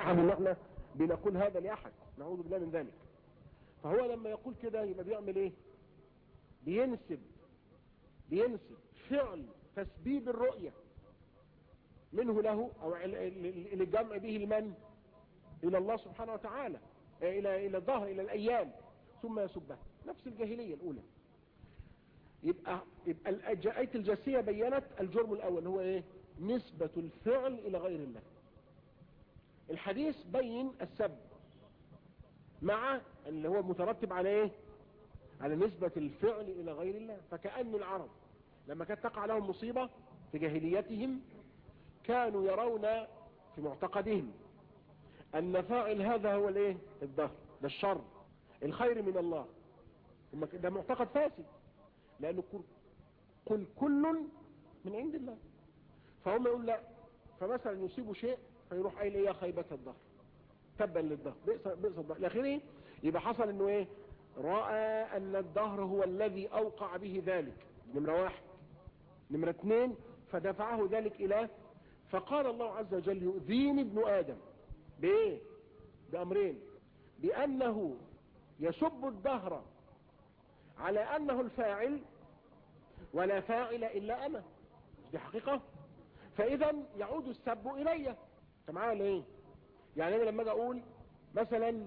تفهم ان احنا بنقول هذا لاحد نعوذ بالله من ذلك فهو لما يقول كده يبقى بيعمل ايه بينسب بينسب فعل تسبيب الرؤية منه له او الجمع به المن الى الله سبحانه وتعالى الى الى الظهر الى الايام ثم يسبها نفس الجاهلية الاولى يبقى يبقى آية الجاسية بينت الجرم الاول هو ايه نسبة الفعل الى غير الله الحديث بين السب مع اللي هو مترتب على ايه على نسبة الفعل الى غير الله فكأن العرب لما كانت تقع لهم مصيبة في جاهليتهم كانوا يرون في معتقدهم ان فاعل هذا هو الايه الظهر ده الشر الخير من الله ده معتقد فاسد لانه قل كل من عند الله فهم يقول لا فمثلا يصيبوا شيء فيروح قايل ايه يا خيبة الظهر تبا للظهر بئس بئس الظهر الاخير يبقى حصل انه ايه رأى ان الظهر هو الذي اوقع به ذلك نمرة واحد نمرة اثنين فدفعه ذلك الى فقال الله عز وجل يؤذيني ابن ادم بايه بامرين بانه يسب الظهر على انه الفاعل ولا فاعل الا انا دي حقيقة فاذا يعود السب الي انت معايا ولا ايه يعني انا لما اجي اقول مثلا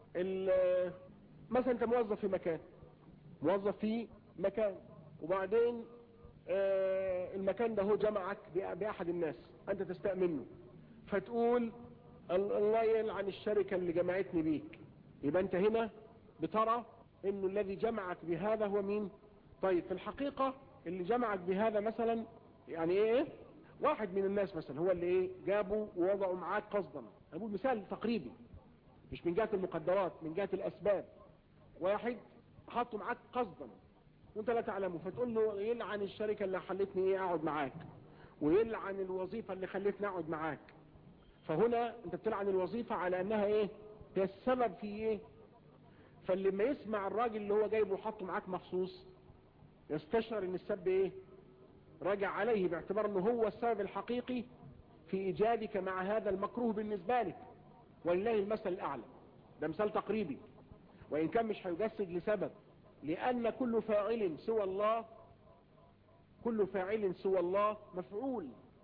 مثلا انت موظف في مكان موظف في مكان وبعدين آه المكان ده هو جمعك باحد الناس انت تستأمنه فتقول الله يلعن الشركة اللي جمعتني بيك يبقى انت هنا بترى انه الذي جمعك بهذا هو مين طيب في الحقيقة اللي جمعك بهذا مثلا يعني ايه واحد من الناس مثلا هو اللي ايه جابوا ووضعوا معاك قصدا اقول مثال تقريبي مش من جهة المقدرات من جهة الاسباب واحد حطوا معاك قصدا وانت لا تعلمه فتقول له يلعن الشركة اللي خلتني ايه اقعد معاك ويلعن الوظيفة اللي خلتني اقعد معاك فهنا انت بتلعن الوظيفة على انها ايه هي السبب في ايه فاللي ما يسمع الراجل اللي هو جايبه وحطه معاك مخصوص يستشعر ان السب ايه راجع عليه باعتبار انه هو السبب الحقيقي في ايجادك مع هذا المكروه بالنسبة لك ولله المثل الاعلى ده مثال تقريبي وان كان مش هيجسد لسبب لان كل فاعل سوى الله كل فاعل سوى الله مفعول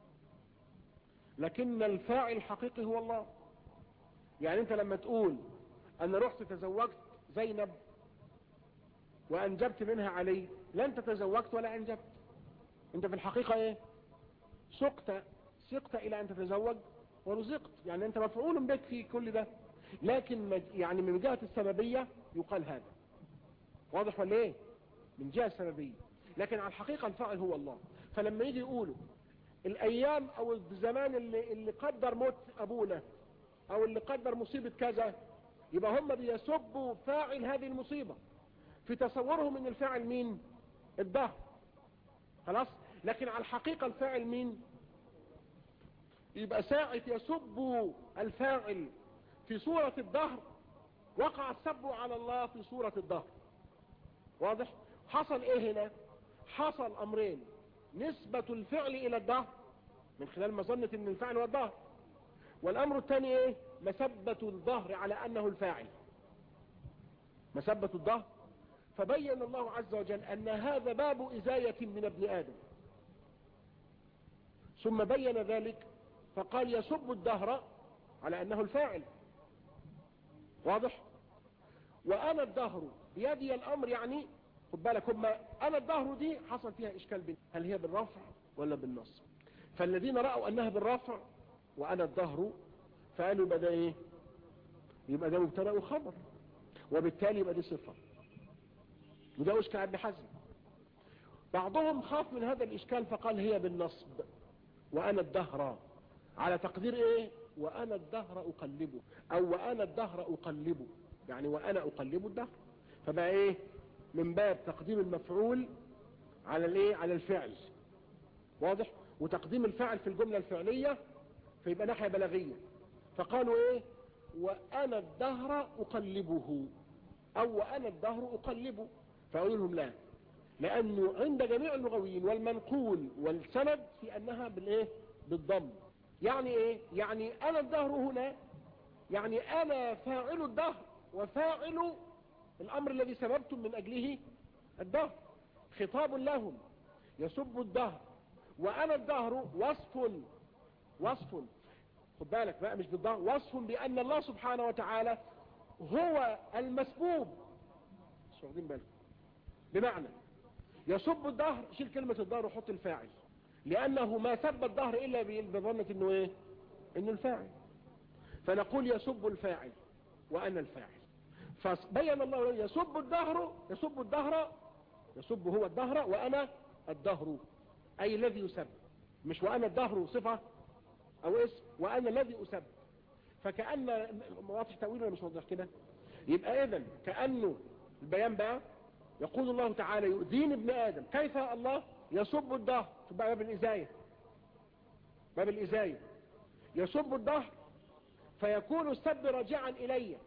لكن الفاعل الحقيقي هو الله يعني انت لما تقول انا رحت تزوجت زينب وانجبت منها علي لا انت تزوجت ولا انجبت انت في الحقيقة ايه سقت سقت الى ان تتزوج ورزقت يعني انت مفعول بك في كل ده لكن يعني من جهة السببية يقال هذا واضح ولا ايه من جهة السببية لكن على الحقيقة الفاعل هو الله فلما يجي يقولوا الايام او الزمان اللي, اللي قدر موت ابونا او اللي قدر مصيبة كذا يبقى هم بيسبوا فاعل هذه المصيبة في تصورهم ان الفاعل مين الدهر خلاص لكن على الحقيقة الفاعل مين يبقى ساعة يسب الفاعل في صورة الدهر وقع السب على الله في صورة الدهر واضح حصل ايه هنا حصل امرين نسبة الفعل الى الدهر من خلال مظنة ان الفعل هو الدهر والامر الثاني ايه مسبة الظهر على انه الفاعل مسبة الظهر فبين الله عز وجل ان هذا باب ازاية من ابن ادم ثم بين ذلك فقال يسب الدهر على انه الفاعل واضح وانا الدهر بيدي الامر يعني خد بالك هم انا الدهر دي حصل فيها اشكال بين هل هي بالرفع ولا بالنصب فالذين رأوا انها بالرفع وانا الدهر فقالوا يبقى ده ايه يبقى ده مبتدا وخبر وبالتالي يبقى دي صفه وده اشكال ابن حزم بعضهم خاف من هذا الاشكال فقال هي بالنصب وانا الدهر على تقدير ايه وانا الدهر اقلبه او وانا الدهر اقلبه يعني وانا اقلب الدهر فبقى ايه من باب تقديم المفعول على الايه على الفعل واضح وتقديم الفعل في الجملة الفعلية فيبقى ناحية بلاغية فقالوا ايه وانا الدهر اقلبه او وانا الدهر اقلبه فقالوا لهم لا لانه عند جميع اللغويين والمنقول والسند في انها بالايه بالضم يعني ايه يعني انا الدهر هنا يعني انا فاعل الدهر وفاعل الامر الذي سببتم من اجله الدهر خطاب لهم يسب الدهر وانا الدهر وصف وصف خد بالك بقى مش بالدهر وصف بان الله سبحانه وتعالى هو المسبوب مش واخدين بالكم بمعنى يسب الدهر شيل كلمة الدهر وحط الفاعل لأنه ما سب الدهر إلا بظنة أنه إيه أنه الفاعل فنقول يسب الفاعل وأنا الفاعل فبين الله يسب الدهر يسب الدهر يسب هو الدهر وأنا الدهر أي الذي يسب مش وأنا الدهر صفة أو اسم وأنا الذي أسب فكأن واضح تأويل ولا مش واضح كده يبقى إذن كأنه البيان بقى يقول الله تعالى يؤذين ابن آدم كيف الله يسب الدهر في باب الإزاية باب الإزاية يسب الدهر فيكون السب راجعا إلي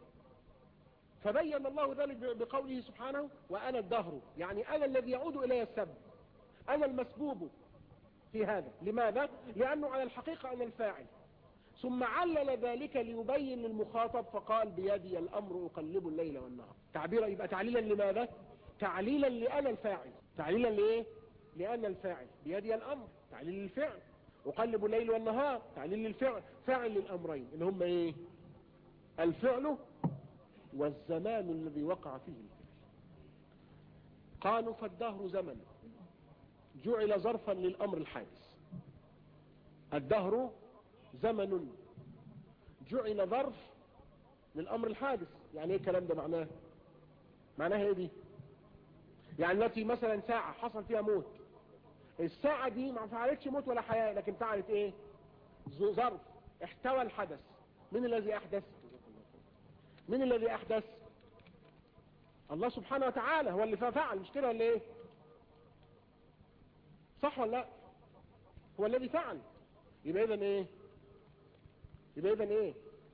فبين الله ذلك بقوله سبحانه وأنا الدهر يعني أنا الذي يعود إلي السب أنا المسبوب في هذا لماذا؟ لأنه على الحقيقة أنا الفاعل ثم علل ذلك ليبين للمخاطب فقال بيدي الأمر أقلب الليل والنهار تعبير يبقى تعليلا لماذا؟ تعليلا لأنا الفاعل تعليلا لإيه؟ لأنا الفاعل بيدي الأمر تعليل للفعل أقلب الليل والنهار تعليل للفعل فاعل للأمرين اللي هم إيه؟ الفعل والزمان الذي وقع فيه الفعل قالوا فالدهر زمن جعل ظرفا للأمر الحادث الدهر زمن جعل ظرف للأمر الحادث يعني ايه الكلام ده معناه معناها ايه دي يعني التي مثلا ساعة حصل فيها موت الساعة دي ما فعلتش موت ولا حياة لكن فعلت ايه ظرف احتوى الحدث من الذي احدث من الذي احدث الله سبحانه وتعالى هو اللي فعل مش كده ولا ايه صح ولا لا هو الذي فعل يبقى اذا ايه يبقى اذا ايه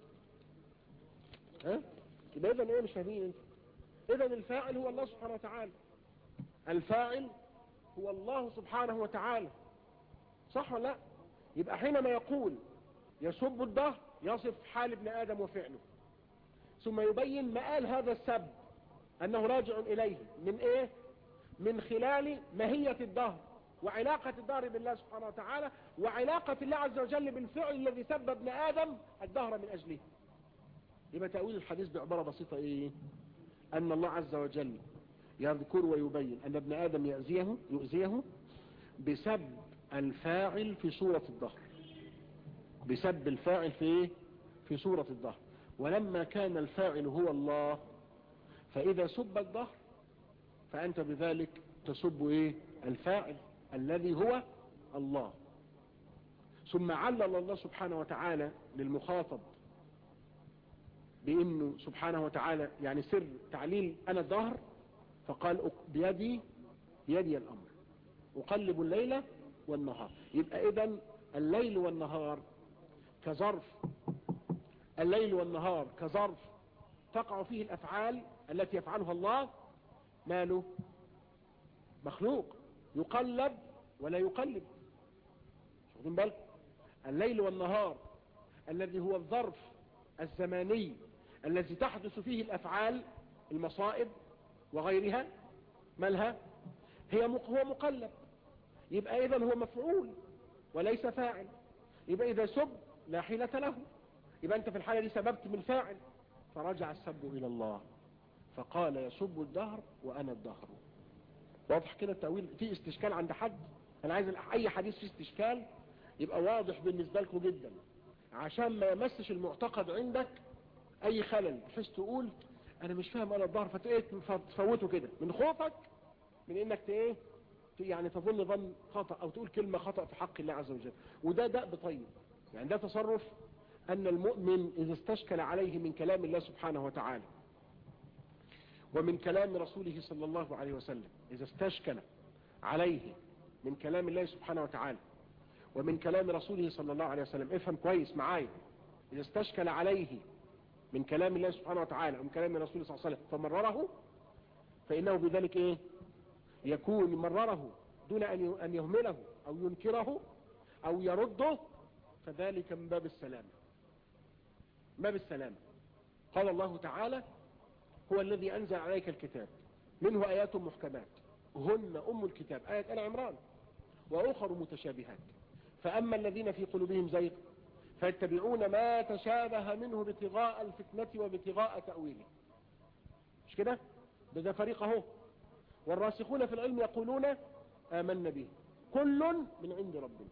ها يبقى اذا ايه مش فاهمين انت اذا الفاعل هو الله سبحانه وتعالى الفاعل هو الله سبحانه وتعالى صح ولا لا يبقى حينما يقول يسب الدهر يصف حال ابن ادم وفعله ثم يبين مآل هذا السب انه راجع اليه من ايه من خلال ماهية الدهر وعلاقة الدهر بالله سبحانه وتعالى وعلاقة الله عز وجل بالفعل الذي سبب ابن آدم الدهر من أجله يبقى تأويل الحديث بعبارة بسيطة إيه أن الله عز وجل يذكر ويبين أن ابن آدم يأذيه, يؤذيه بسب الفاعل في صورة الدهر بسب الفاعل في إيه؟ في صورة الدهر ولما كان الفاعل هو الله فإذا سب الدهر فأنت بذلك تسب إيه الفاعل الذي هو الله ثم علل الله سبحانه وتعالى للمخاطب بانه سبحانه وتعالى يعني سر تعليل انا الظهر فقال بيدي بيدي الامر اقلب الليل والنهار يبقى اذا الليل والنهار كظرف الليل والنهار كظرف تقع فيه الافعال التي يفعلها الله ماله مخلوق يقلب ولا يقلب واخدين بالك الليل والنهار الذي هو الظرف الزماني الذي تحدث فيه الافعال المصائب وغيرها مالها هي هو مقلب يبقى اذا هو مفعول وليس فاعل يبقى اذا سب لا حيلة له يبقى انت في الحالة دي سببت من فاعل فرجع السب الى الله فقال يسب الدهر وانا الدهر واضح كده التأويل في استشكال عند حد انا عايز اي حديث فيه استشكال يبقى واضح بالنسبة لكم جدا عشان ما يمسش المعتقد عندك اي خلل بحيث تقول انا مش فاهم انا الظهر فتفوته كده من خوفك من انك ايه يعني تظن ظن خطأ او تقول كلمة خطأ في حق الله عز وجل وده دأب طيب يعني ده تصرف ان المؤمن اذا استشكل عليه من كلام الله سبحانه وتعالى ومن كلام رسوله صلى الله عليه وسلم إذا استشكل عليه من كلام الله سبحانه وتعالى ومن كلام رسوله صلى الله عليه وسلم افهم كويس معايا إذا استشكل عليه من كلام الله سبحانه وتعالى ومن كلام رسوله صلى الله عليه وسلم فمرره فإنه بذلك إيه يكون مرره دون أن يهمله أو ينكره أو يرده فذلك من باب السلامة ما بالسلامة قال الله تعالى هو الذي أنزل عليك الكتاب منه آيات محكمات هن أم الكتاب آية آل عمران وأخر متشابهات فأما الذين في قلوبهم زيغ فيتبعون ما تشابه منه ابتغاء الفتنة وابتغاء تأويله مش كده ده ده فريق اهو والراسخون في العلم يقولون آمنا به كل من عند ربنا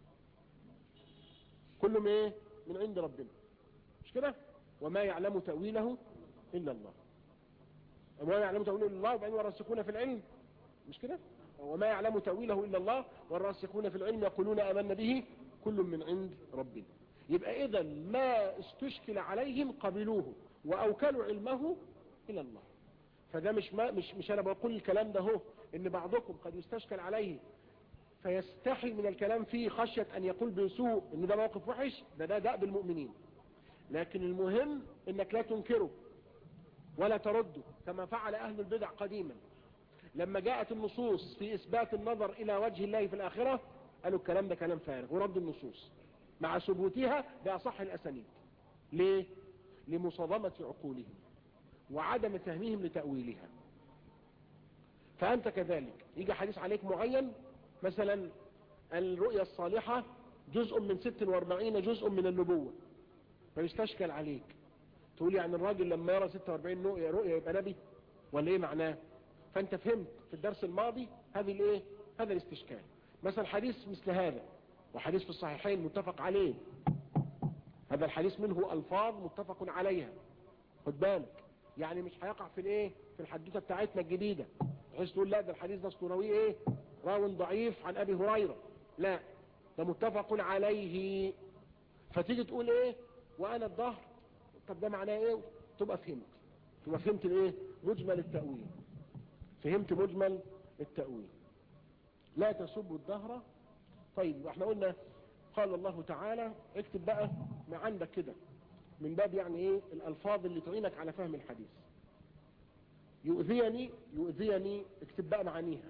كل من ايه من عند ربنا مش كده وما يعلم تأويله إلا الله وما يعلم تأويله إلا الله وبعدين والراسخون في العلم مش كده وما يعلم تأويله إلا الله والراسخون في العلم يقولون آمنا به كل من عند ربنا يبقى إذا ما استشكل عليهم قبلوه وأوكلوا علمه إلى الله فده مش ما مش مش أنا بقول الكلام ده هو إن بعضكم قد يستشكل عليه فيستحي من الكلام فيه خشية أن يقول بسوء إن ده موقف وحش ده ده دأب المؤمنين لكن المهم إنك لا تنكره ولا ترده كما فعل أهل البدع قديما لما جاءت النصوص في إثبات النظر إلى وجه الله في الآخرة قالوا الكلام ده كلام فارغ ورد النصوص مع ثبوتها بأصح الأسانيد ليه؟ لمصادمة عقولهم وعدم فهمهم لتأويلها فأنت كذلك يجي حديث عليك معين مثلا الرؤية الصالحة جزء من 46 جزء من النبوة فيستشكل عليك تقول يعني الراجل لما يرى 46 رؤية, رؤية يبقى نبي ولا ايه معناه فانت فهمت في الدرس الماضي هذه الايه هذا الاستشكال مثلا حديث مثل هذا وحديث في الصحيحين متفق عليه هذا الحديث منه الفاظ متفق عليها خد بالك يعني مش هيقع في الايه في الحدوته بتاعتنا الجديده بحيث تقول لا ده الحديث ده اسطوروي ايه راو ضعيف عن ابي هريره لا ده متفق عليه فتيجي تقول ايه وانا الظهر طب ده معناه ايه تبقى فهمت تبقى فهمت الايه مجمل التاويل فهمت مجمل التاويل لا تسبوا الدهر طيب احنا قلنا قال الله تعالى اكتب بقى ما عندك كده من باب يعني ايه الالفاظ اللي تعينك على فهم الحديث يؤذيني يؤذيني اكتب بقى معانيها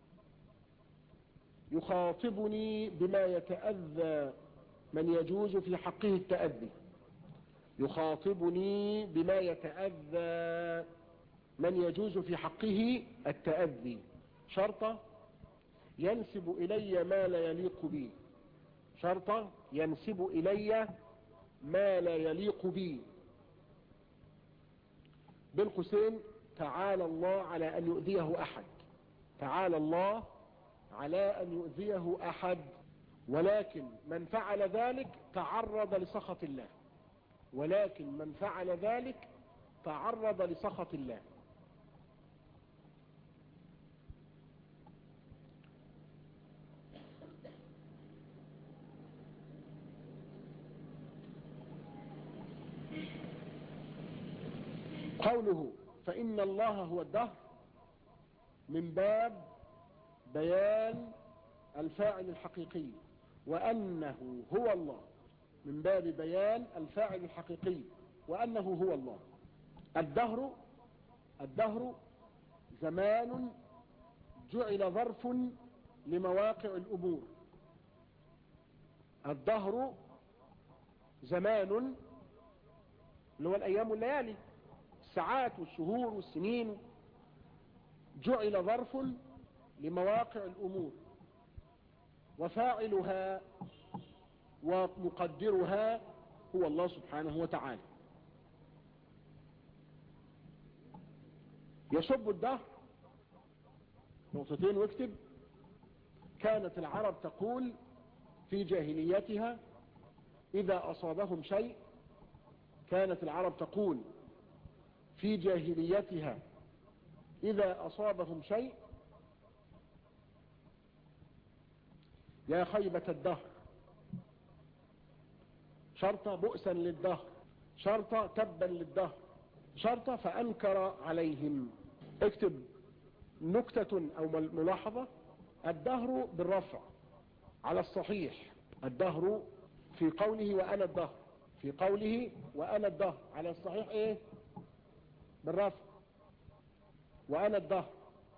يخاطبني بما يتأذى من يجوز في حقه التأذي يخاطبني بما يتأذى من يجوز في حقه التأذي شرطة ينسب إلي ما لا يليق بي شرطة ينسب إلي ما لا يليق بي بين قوسين تعالى الله على أن يؤذيه أحد تعالى الله على أن يؤذيه أحد ولكن من فعل ذلك تعرض لسخط الله ولكن من فعل ذلك تعرض لسخط الله قوله فإن الله هو الدهر من باب بيان الفاعل الحقيقي وأنه هو الله من باب بيان الفاعل الحقيقي وأنه هو الله الدهر الدهر زمان جعل ظرف لمواقع الأمور الدهر زمان اللي هو الأيام والليالي الساعات والشهور والسنين جعل ظرف لمواقع الأمور وفاعلها ومقدرها هو الله سبحانه وتعالى يسب الدهر نقطتين واكتب كانت العرب تقول في جاهليتها إذا أصابهم شيء كانت العرب تقول في جاهليتها إذا أصابهم شيء يا خيبة الدهر شرطة بؤسا للدهر شرطة تبا للدهر شرطة فأنكر عليهم اكتب نكتة أو ملاحظة الدهر بالرفع على الصحيح الدهر في قوله وأنا الدهر في قوله وأنا الدهر على الصحيح ايه بالرفع وأنا الدهر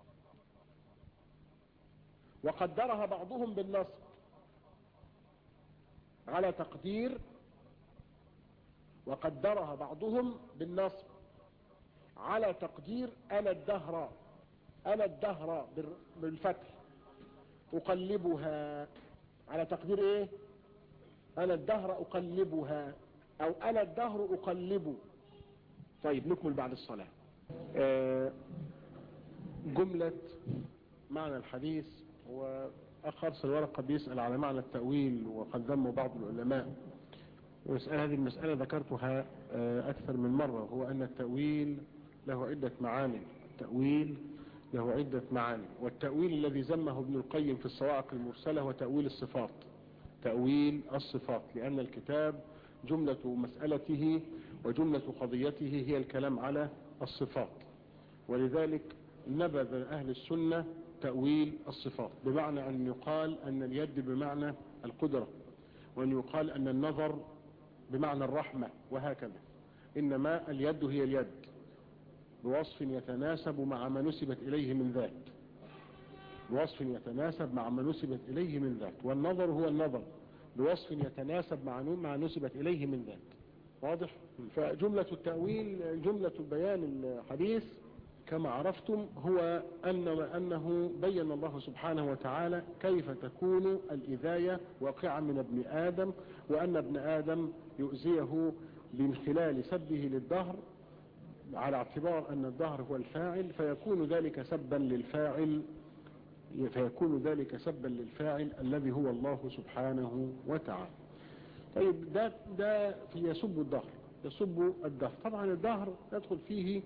وقدرها بعضهم بالنصب على تقدير وقدرها بعضهم بالنصب على تقدير أنا الدهر أنا الدهر بالفتح أقلبها على تقدير إيه أنا الدهر أقلبها أو أنا الدهر أقلب طيب نكمل بعد الصلاة آه جملة معنى الحديث وأخ أرسل ورقة بيسأل على معنى التأويل وقد ذمه بعض العلماء ومسألة هذه المسألة ذكرتها أكثر من مرة هو أن التأويل له عدة معاني التأويل له عدة معاني والتأويل الذي زمه ابن القيم في الصواعق المرسلة هو تأويل الصفات تأويل الصفات لأن الكتاب جملة مسألته وجملة قضيته هي الكلام على الصفات ولذلك نبذ أهل السنة تأويل الصفات بمعنى أن يقال أن اليد بمعنى القدرة وأن يقال أن النظر بمعنى الرحمة وهكذا إنما اليد هي اليد بوصف يتناسب مع ما نسبت إليه من ذات بوصف يتناسب مع ما نسبت إليه من ذات والنظر هو النظر بوصف يتناسب مع ما نسبت إليه من ذات واضح فجملة التأويل جملة بيان الحديث كما عرفتم هو أن أنه بين الله سبحانه وتعالى كيف تكون الإذاية واقعة من ابن آدم وأن ابن آدم يؤذيه من خلال سبه للدهر على اعتبار أن الدهر هو الفاعل فيكون ذلك سبا للفاعل فيكون ذلك سبا للفاعل الذي هو الله سبحانه وتعالى طيب ده, ده في يسب الدهر يسب الدهر طبعا الدهر يدخل فيه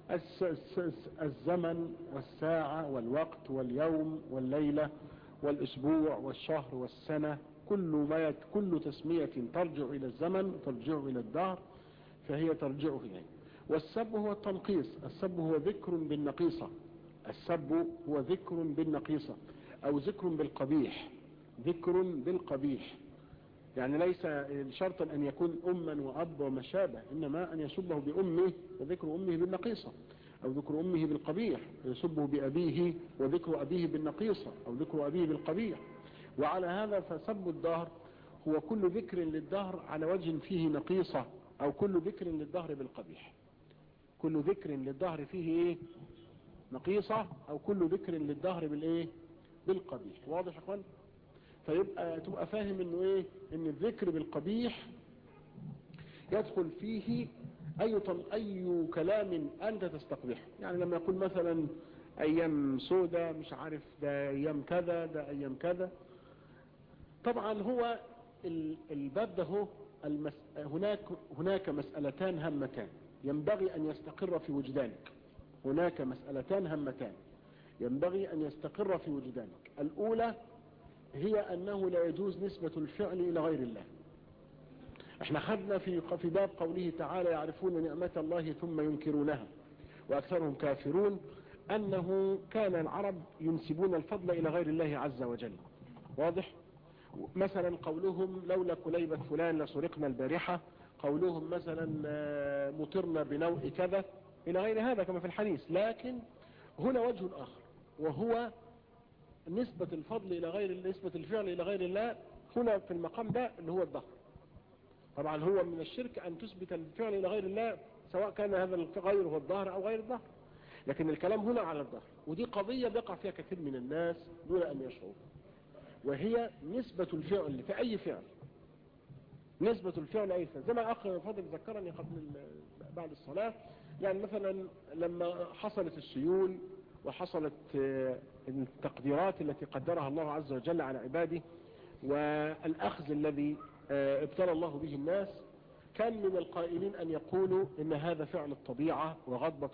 الزمن والساعة والوقت واليوم والليلة والأسبوع والشهر والسنة كل ما كل تسمية ترجع إلى الزمن ترجع إلى الدهر فهي ترجع إليه والسب هو التنقيص السب هو ذكر بالنقيصة السب هو ذكر بالنقيصة أو ذكر بالقبيح ذكر بالقبيح يعني ليس شرطا أن يكون أما وأب وما شابه إنما أن يسبه بأمه وذكر أمه بالنقيصة أو ذكر أمه بالقبيح يسبه بأبيه وذكر أبيه بالنقيصة أو ذكر أبيه بالقبيح وعلى هذا فسب الدهر هو كل ذكر للدهر على وجه فيه نقيصة أو كل ذكر للدهر بالقبيح كل ذكر للدهر فيه إيه نقيصة أو كل ذكر للدهر بالإيه بالقبيح واضح يا أخوان فيبقى تبقى فاهم انه ايه ان الذكر بالقبيح يدخل فيه اي طل اي كلام انت تستقبحه يعني لما يقول مثلا ايام سودة مش عارف ده ايام كذا ده ايام كذا طبعا هو الباب ده هو المس... هناك هناك مسألتان هامتان ينبغي ان يستقر في وجدانك هناك مسألتان هامتان ينبغي ان يستقر في وجدانك الاولى هي أنه لا يجوز نسبة الفعل إلى غير الله احنا خدنا في في باب قوله تعالى يعرفون نعمة الله ثم ينكرونها وأكثرهم كافرون أنه كان العرب ينسبون الفضل إلى غير الله عز وجل واضح مثلا قولهم لولا كليبة فلان لسرقنا البارحة قولهم مثلا مطرنا بنوء كذا إلى غير هذا كما في الحديث لكن هنا وجه آخر وهو نسبة الفضل إلى غير نسبة الفعل إلى غير الله هنا في المقام ده اللي هو الظهر طبعا هو من الشرك أن تثبت الفعل إلى غير الله سواء كان هذا الغير هو الظهر أو غير الظهر لكن الكلام هنا على الظهر ودي قضية بيقع فيها كثير من الناس دون أن يشعروا وهي نسبة الفعل في أي فعل نسبة الفعل أي فعل زي ما الأخ فاضل ذكرني قبل بعد الصلاة يعني مثلا لما حصلت السيول وحصلت التقديرات التي قدرها الله عز وجل على عباده والأخذ الذي ابتلى الله به الناس كان من القائلين أن يقولوا إن هذا فعل الطبيعة وغضبة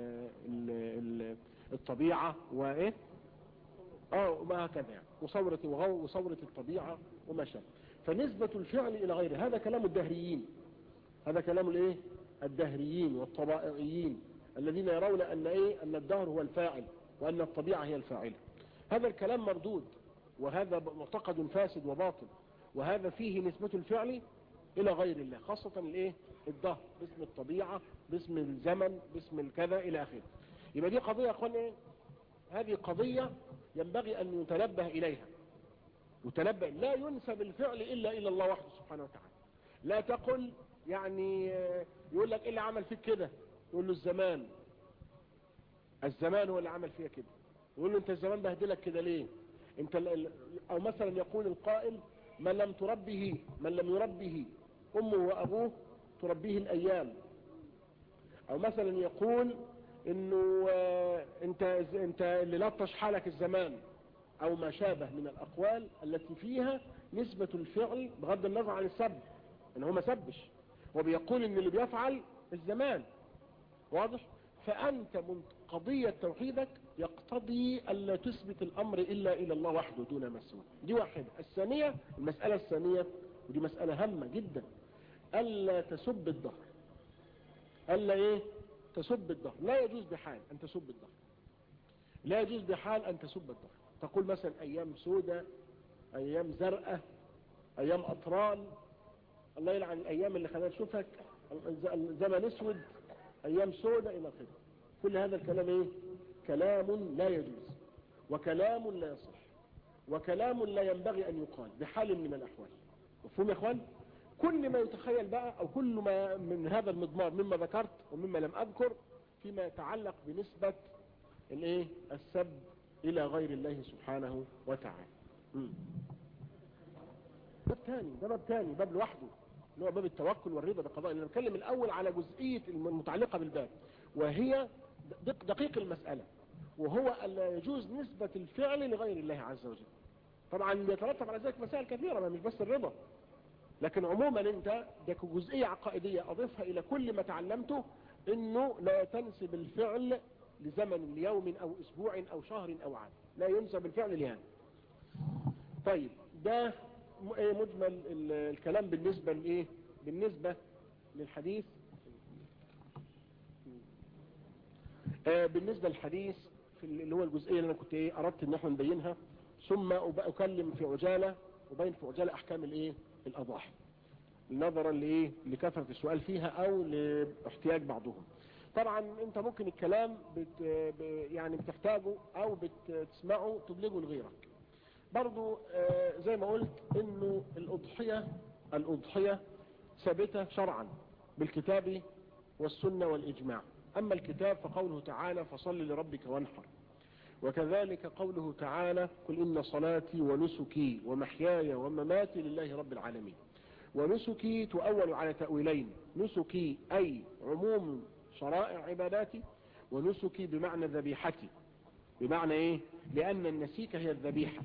الطبيعة وإيه اه وما هكذا يعني وصورة وصورة الطبيعة وما شابه فنسبة الفعل إلى غيره هذا كلام الدهريين هذا كلام الايه الدهريين والطبائعيين الذين يرون أن إيه أن الدهر هو الفاعل وأن الطبيعة هي الفاعلة هذا الكلام مردود وهذا معتقد فاسد وباطل وهذا فيه نسبة الفعل إلى غير الله خاصة الإيه الدهر باسم الطبيعة باسم الزمن باسم الكذا إلى آخره يبقى دي قضية يا أخوان إيه هذه قضية ينبغي أن يتنبه إليها يتنبه لا ينسب الفعل إلا إلى الله وحده سبحانه وتعالى لا تقل يعني يقول لك ايه اللي عمل فيك كده يقول له الزمان الزمان هو اللي عمل فيها كده يقول له انت الزمان بهدلك كده ليه انت او مثلا يقول القائل من لم تربه من لم يربه امه وابوه تربيه الايام او مثلا يقول انه انت انت اللي لطش حالك الزمان او ما شابه من الاقوال التي فيها نسبة الفعل بغض النظر عن السب ان هو ما سبش هو بيقول ان اللي بيفعل الزمان واضح فانت من قضية توحيدك يقتضي الا تثبت الامر الا الى الله وحده دون ما سواه دي واحدة الثانية المسألة الثانية ودي مسألة هامة جدا الا تسب الظهر الا ايه تسب الظهر لا يجوز بحال ان تسب الظهر لا يجوز بحال ان تسب الظهر تقول مثلا ايام سودة ايام زرقاء ايام اطرال الله يلعن الايام اللي خلينا نشوفك زمن اسود ايام سودة الى اخره كل هذا الكلام ايه كلام لا يجوز وكلام لا يصح وكلام لا ينبغي ان يقال بحال من الاحوال مفهوم يا اخوان كل ما يتخيل بقى او كل ما من هذا المضمار مما ذكرت ومما لم اذكر فيما يتعلق بنسبة الايه السب الى غير الله سبحانه وتعالى باب تاني ده باب تاني باب لوحده اللي هو باب التوكل والرضا بالقضاء انا بتكلم الاول على جزئية المتعلقة بالباب وهي دقيق المسألة وهو ألا يجوز نسبة الفعل لغير الله عز وجل طبعا يترتب على ذلك مسائل كثيرة ما مش بس الرضا لكن عموما انت ده جزئية عقائدية اضيفها الى كل ما تعلمته انه لا تنسب الفعل لزمن ليوم او اسبوع او شهر او عام لا ينسب الفعل لهذا طيب ده مجمل الكلام بالنسبة لايه بالنسبة للحديث آه بالنسبة للحديث في اللي هو الجزئية اللي انا كنت ايه اردت ان احنا نبينها ثم اكلم في عجالة وبين في عجالة احكام الايه الاضاحي نظرا لايه لكثرة السؤال فيها او لاحتياج بعضهم طبعا انت ممكن الكلام بت يعني بتحتاجه او بتسمعه تبلغه لغيرك برضو آه زي ما قلت انه الاضحية الاضحية ثابتة شرعا بالكتاب والسنة والاجماع اما الكتاب فقوله تعالى فصل لربك وانحر وكذلك قوله تعالى قل إن صلاتي ونسكي ومحياي ومماتي لله رب العالمين ونسكي تؤول على تأويلين نسكي أي عموم شرائع عباداتي ونسكي بمعنى ذبيحتي بمعنى إيه لأن النسيك هي الذبيحة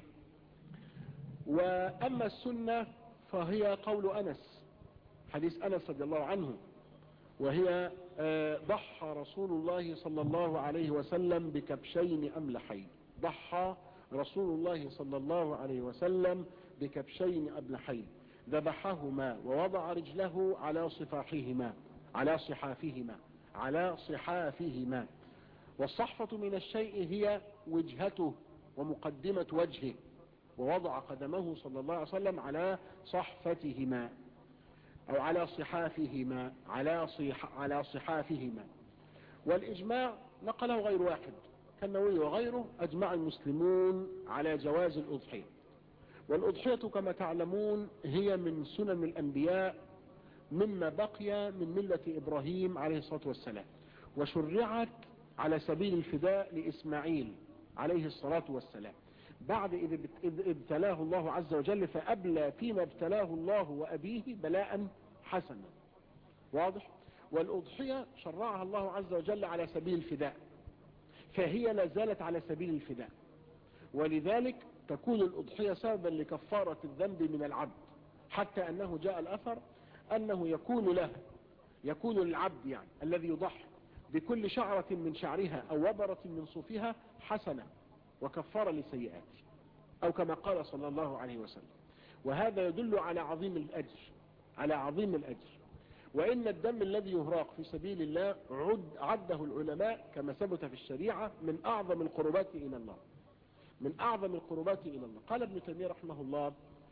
وأما السنة فهي قول أنس حديث أنس رضي الله عنه وهي ضحى رسول الله صلى الله عليه وسلم بكبشين أملحين ضحى رسول الله صلى الله عليه وسلم بكبشين أملحين ذبحهما ووضع رجله على صفاحهما على صحافهما على صحافهما والصحفة من الشيء هي وجهته ومقدمة وجهه ووضع قدمه صلى الله عليه وسلم على صحفتهما او على صحافهما على صح على صحافهما والاجماع نقله غير واحد كالنووي وغيره اجمع المسلمون على جواز الاضحية والاضحية كما تعلمون هي من سنن الانبياء مما بقي من ملة ابراهيم عليه الصلاة والسلام وشرعت على سبيل الفداء لاسماعيل عليه الصلاة والسلام بعد إذ ابتلاه الله عز وجل فأبلى فيما ابتلاه الله وأبيه بلاء حسنا واضح والأضحية شرعها الله عز وجل على سبيل الفداء فهي لا زالت على سبيل الفداء ولذلك تكون الأضحية سببا لكفارة الذنب من العبد حتى أنه جاء الأثر أنه يكون له يكون للعبد يعني الذي يضحي بكل شعرة من شعرها أو وبرة من صوفها حسنة وكفارة لسيئات أو كما قال صلى الله عليه وسلم وهذا يدل على عظيم الأجر على عظيم الأجر وإن الدم الذي يهراق في سبيل الله عد عده العلماء كما ثبت في الشريعة من أعظم القربات إلى الله من أعظم القربات إلى الله قال ابن تيمية رحمه الله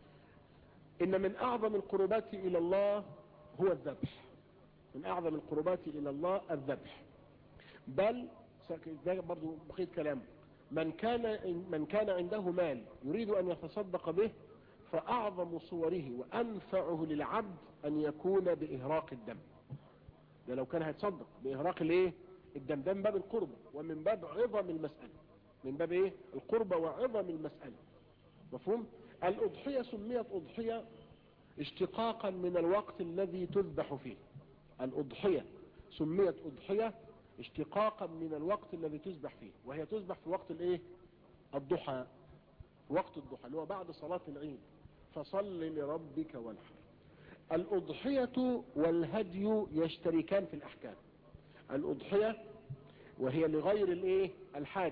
إن من أعظم القربات إلى الله هو الذبح من أعظم القربات إلى الله الذبح بل ده برضو بقيت كلامه من كان من كان عنده مال يريد أن يتصدق به فأعظم صوره وأنفعه للعبد أن يكون بإهراق الدم ده لو كان هيتصدق بإهراق الايه الدم ده من باب القرب ومن باب عظم المسألة من باب ايه القرب وعظم المسألة مفهوم الأضحية سميت أضحية اشتقاقا من الوقت الذي تذبح فيه الأضحية سميت أضحية اشتقاقا من الوقت الذي تذبح فيه وهي تذبح في وقت الايه الضحى وقت الضحى اللي هو بعد صلاة العيد فصل لربك وانحر الأضحية والهدي يشتركان في الأحكام الأضحية وهي لغير الايه الحاج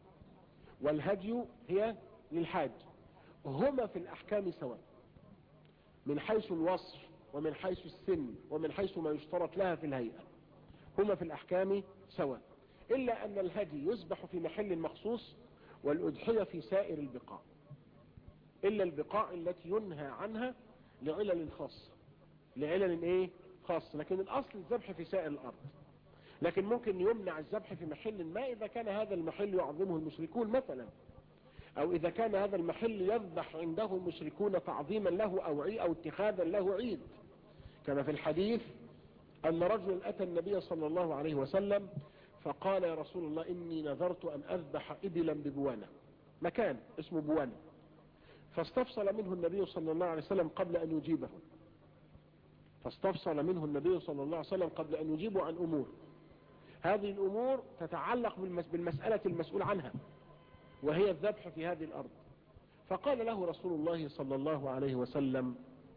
والهدي هي للحاج هما في الأحكام سواء من حيث الوصف ومن حيث السن ومن حيث ما يشترط لها في الهيئة هما في الأحكام سواء إلا أن الهدي يذبح في محل مخصوص والأضحية في سائر البقاع إلا البقاع التي ينهى عنها لعلل خاصة لعلل ايه خاصة لكن الأصل الذبح في سائر الأرض لكن ممكن يمنع الذبح في محل ما إذا كان هذا المحل يعظمه المشركون مثلا أو إذا كان هذا المحل يذبح عنده المشركون تعظيما له أو عي أو اتخاذا له عيد كما في الحديث أن رجلا أتى النبي صلى الله عليه وسلم فقال يا رسول الله إني نذرت أن أذبح إبلا ببوانة مكان اسمه بوانة فاستفصل منه النبي صلى الله عليه وسلم قبل أن يجيبه فاستفصل منه النبي صلى الله عليه وسلم قبل أن يجيبه عن أمور هذه الأمور تتعلق بالمسألة المسؤول عنها وهي الذبح في هذه الأرض فقال له رسول الله صلى الله عليه وسلم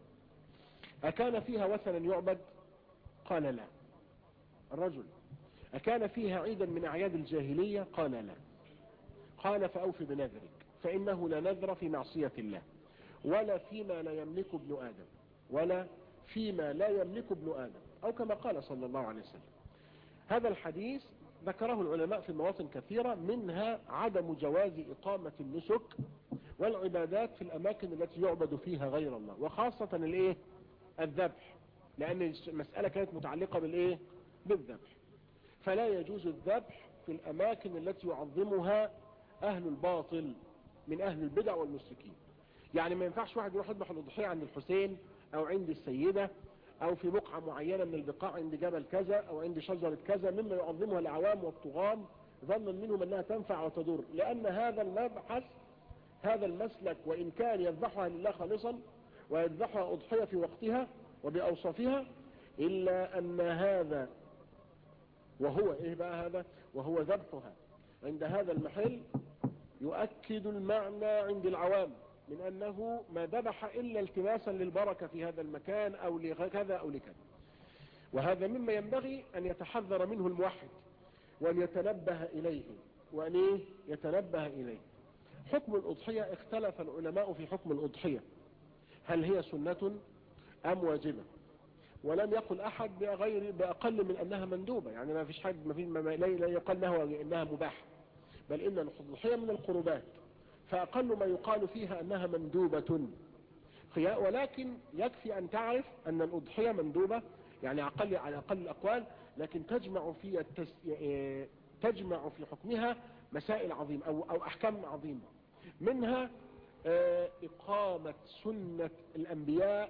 أكان فيها وثنا يعبد قال لا الرجل أكان فيها عيدا من أعياد الجاهلية قال لا قال فأوف بنذرك فإنه لا نذر في معصية الله ولا فيما لا يملك ابن آدم ولا فيما لا يملك ابن آدم أو كما قال صلى الله عليه وسلم هذا الحديث ذكره العلماء في مواطن كثيرة منها عدم جواز إقامة النسك والعبادات في الأماكن التي يعبد فيها غير الله وخاصة الايه الذبح لأن المسألة كانت متعلقة بالايه بالذبح فلا يجوز الذبح في الأماكن التي يعظمها أهل الباطل من أهل البدع والمشركين يعني ما ينفعش واحد يروح يذبح الأضحية عند الحسين أو عند السيدة أو في بقعة معينة من البقاع عند جبل كذا أو عند شجرة كذا مما يعظمها العوام والطغام ظنا منهم أنها تنفع وتضر لأن هذا المبحث هذا المسلك وإن كان يذبحها لله خالصا ويذبحها أضحية في وقتها وبأوصافها إلا أن هذا وهو إيه بقى هذا وهو ذبحها عند هذا المحل يؤكد المعنى عند العوام من أنه ما ذبح إلا التماسا للبركة في هذا المكان أو لكذا أو لكذا وهذا مما ينبغي أن يتحذر منه الموحد وأن يتنبه إليه وأن إيه يتنبه إليه حكم الأضحية اختلف العلماء في حكم الأضحية هل هي سنة أم واجبة ولم يقل أحد بغير بأقل من أنها مندوبة يعني ما فيش حد ما في ما لا يقال له إنها مباحة بل إن الأضحية من القربات فأقل ما يقال فيها أنها مندوبة ولكن يكفي أن تعرف أن الأضحية مندوبة يعني أقل على أقل الأقوال لكن تجمع في التس... تجمع في حكمها مسائل عظيمة أو, أو أحكام عظيمة منها إقامة سنة الأنبياء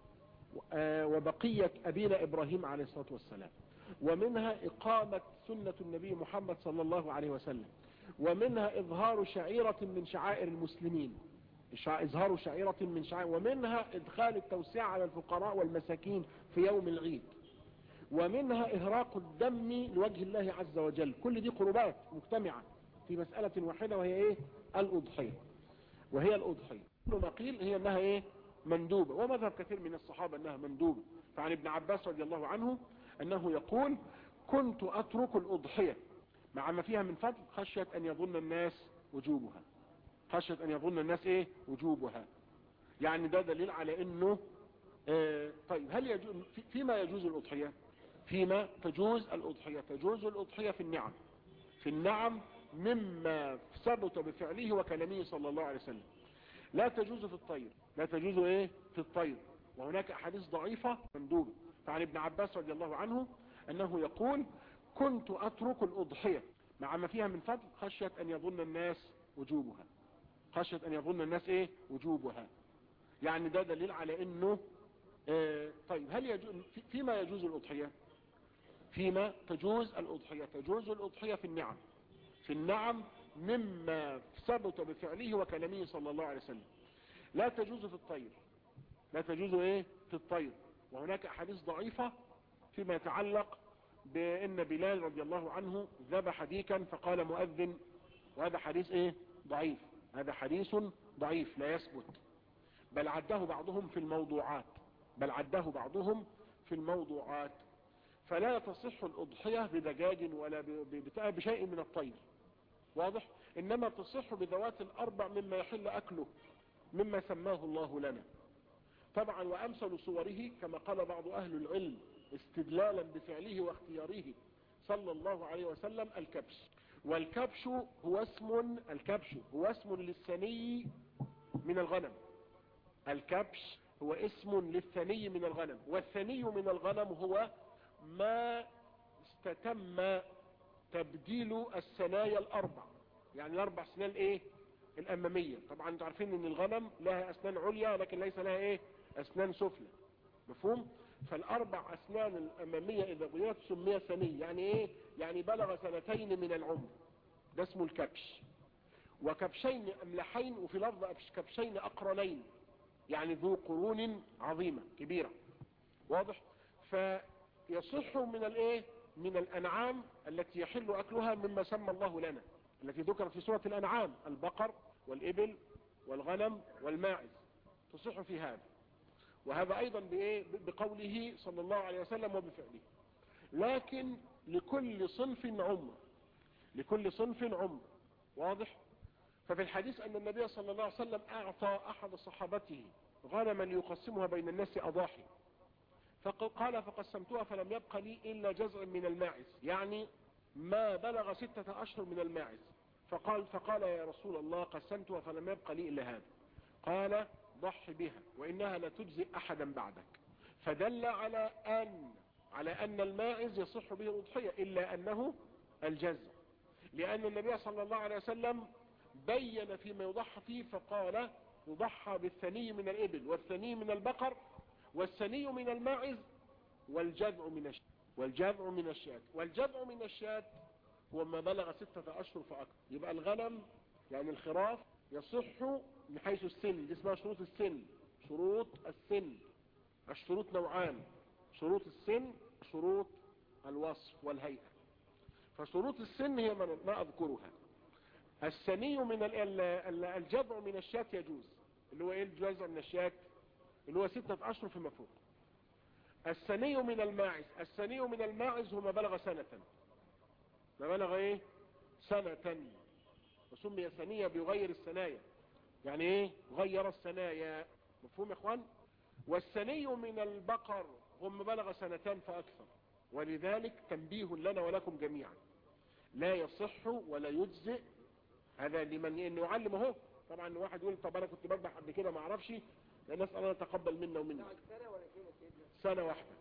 وبقية أبينا إبراهيم عليه الصلاة والسلام ومنها إقامة سنة النبي محمد صلى الله عليه وسلم ومنها إظهار شعيرة من شعائر المسلمين إظهار شعيرة من شعائر ومنها إدخال التوسعة على الفقراء والمساكين في يوم العيد ومنها إهراق الدم لوجه الله عز وجل كل دي قربات مجتمعة في مسألة واحدة وهي إيه الأضحية وهي الأضحية كل ما قيل هي أنها إيه مندوبة ومذهب كثير من الصحابة أنها مندوبة فعن ابن عباس رضي الله عنه أنه يقول كنت أترك الأضحية مع ما فيها من فضل خشية أن يظن الناس وجوبها خشية أن يظن الناس إيه وجوبها يعني ده دليل على أنه آه طيب هل يجوز فيما يجوز الأضحية فيما تجوز الأضحية تجوز الأضحية في النعم في النعم مما ثبت بفعله وكلامه صلى الله عليه وسلم لا تجوز في الطير لا تجوز ايه في الطير وهناك احاديث ضعيفة مندوبة فعن ابن عباس رضي الله عنه انه يقول كنت اترك الاضحية مع ما فيها من فضل خشية ان يظن الناس وجوبها خشية ان يظن الناس ايه وجوبها يعني ده دليل على انه آه طيب هل يجوز فيما يجوز الاضحية فيما تجوز الاضحية تجوز الاضحية في النعم في النعم مما ثبت بفعله وكلامه صلى الله عليه وسلم لا تجوز في الطير لا تجوز ايه في الطير وهناك احاديث ضعيفة فيما يتعلق بان بلال رضي الله عنه ذبح ديكا فقال مؤذن وهذا حديث ايه ضعيف هذا حديث ضعيف لا يثبت بل عده بعضهم في الموضوعات بل عده بعضهم في الموضوعات فلا تصح الأضحية بدجاج ولا بشيء من الطير واضح إنما تصح بذوات الأربع مما يحل أكله مما سماه الله لنا طبعا وأمثل صوره كما قال بعض أهل العلم استدلالا بفعله واختياره صلى الله عليه وسلم الكبش والكبش هو اسم الكبش هو اسم للثني من الغنم الكبش هو اسم للثني من الغنم والثني من الغنم هو ما استتم تبديل الثنايا الاربع يعني الاربع سنان ايه الامامية طبعا انتوا عارفين ان الغنم لها اسنان عليا لكن ليس لها ايه اسنان سفلى مفهوم فالاربع اسنان الامامية اذا غيرت سميها ثني يعني ايه يعني بلغ سنتين من العمر ده اسمه الكبش وكبشين املحين وفي لفظ كبشين اقرنين يعني ذو قرون عظيمة كبيرة واضح فيصح من الايه من الانعام التي يحل اكلها مما سمى الله لنا التي ذكرت في سورة الانعام البقر والابل والغنم والماعز تصح في هذا وهذا ايضا بايه بقوله صلى الله عليه وسلم وبفعله لكن لكل صنف عمر لكل صنف عمر واضح ففي الحديث ان النبي صلى الله عليه وسلم اعطى احد صحابته غنما ليقسمها بين الناس اضاحي فقال فقسمتها فلم يبق لي الا جزء من الماعز يعني ما بلغ ستة اشهر من الماعز فقال فقال يا رسول الله قسمتها فلم يبق لي الا هذا قال ضح بها وانها لا تجزئ احدا بعدك فدل على ان على ان الماعز يصح به الاضحية الا انه الجزء لان النبي صلى الله عليه وسلم بين فيما يضحى فيه فقال يضحى بالثني من الإبل والثني من البقر والثني من الماعز والجذع من الشاة والجذع من الشاة والجذع من الشاة هو ما بلغ ستة أشهر فأكثر يبقى الغنم يعني الخراف يصح من حيث السن دي اسمها شروط السن شروط السن الشروط نوعان شروط السن شروط الوصف والهيئة فشروط السن هي ما أذكرها السني من الجذع من الشاة يجوز اللي هو ايه الجذع من الشاة اللي هو ستة اشهر فيما فوق السني من الماعز السني من الماعز هو ما بلغ سنة ما بلغ ايه سنة وسمي سنية بيغير السنايا يعني ايه غير السنايا مفهوم يا اخوان والسني من البقر هو ما بلغ سنتان فاكثر ولذلك تنبيه لنا ولكم جميعا لا يصح ولا يجزئ هذا لمن انه يعلم اهو طبعا واحد يقول طب انا كنت بذبح قبل كده ما اعرفش الناس الله يتقبل منا ومنك سنة واحدة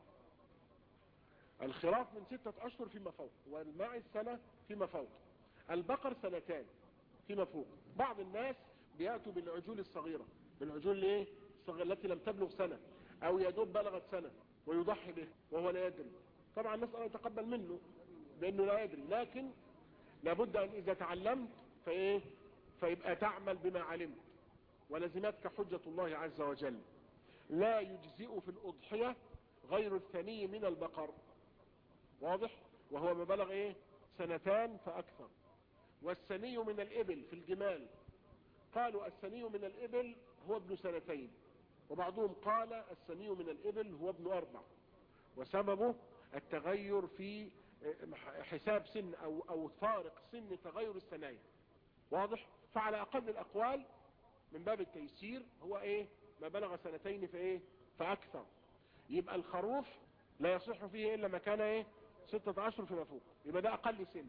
الخراف من ستة اشهر فيما فوق والماعز سنة فيما فوق البقر سنتان فيما فوق بعض الناس بيأتوا بالعجول الصغيرة بالعجول ايه الصغيرة التي لم تبلغ سنة او يدوب بلغت سنة ويضحي به وهو لا يدري طبعا الناس الله يتقبل منه لانه لا يدري لكن لابد ان اذا تعلمت فايه فيبقى تعمل بما علمت ولزمتك حجة الله عز وجل لا يجزئ في الأضحية غير الثني من البقر واضح وهو ما بلغ ايه سنتان فأكثر والثني من الإبل في الجمال قالوا الثني من الإبل هو ابن سنتين وبعضهم قال الثني من الإبل هو ابن أربع وسببه التغير في حساب سن أو, أو فارق سن تغير الثنايا واضح فعلى اقل الاقوال من باب التيسير هو ايه ما بلغ سنتين فايه فاكثر يبقى الخروف لا يصح فيه الا ما كان ايه ستة اشهر فيما فوق يبقى ده اقل سن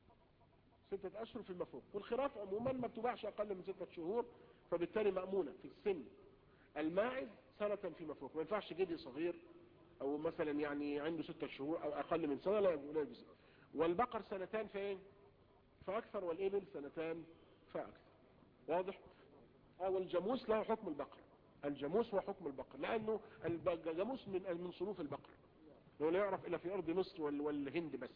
ستة اشهر فيما فوق والخراف عموما ما بتباعش اقل من ستة شهور فبالتالي مأمونة في السن الماعز سنة فيما فوق ما ينفعش جدي صغير او مثلا يعني عنده ستة شهور او اقل من سنة لا يجوز والبقر سنتان فين فأكثر والإبل سنتان فأكثر واضح أو الجاموس له حكم البقر الجاموس وحكم البقر لانه الجاموس من من صنوف البقر هو لا يعرف الا في ارض مصر وال- والهند بس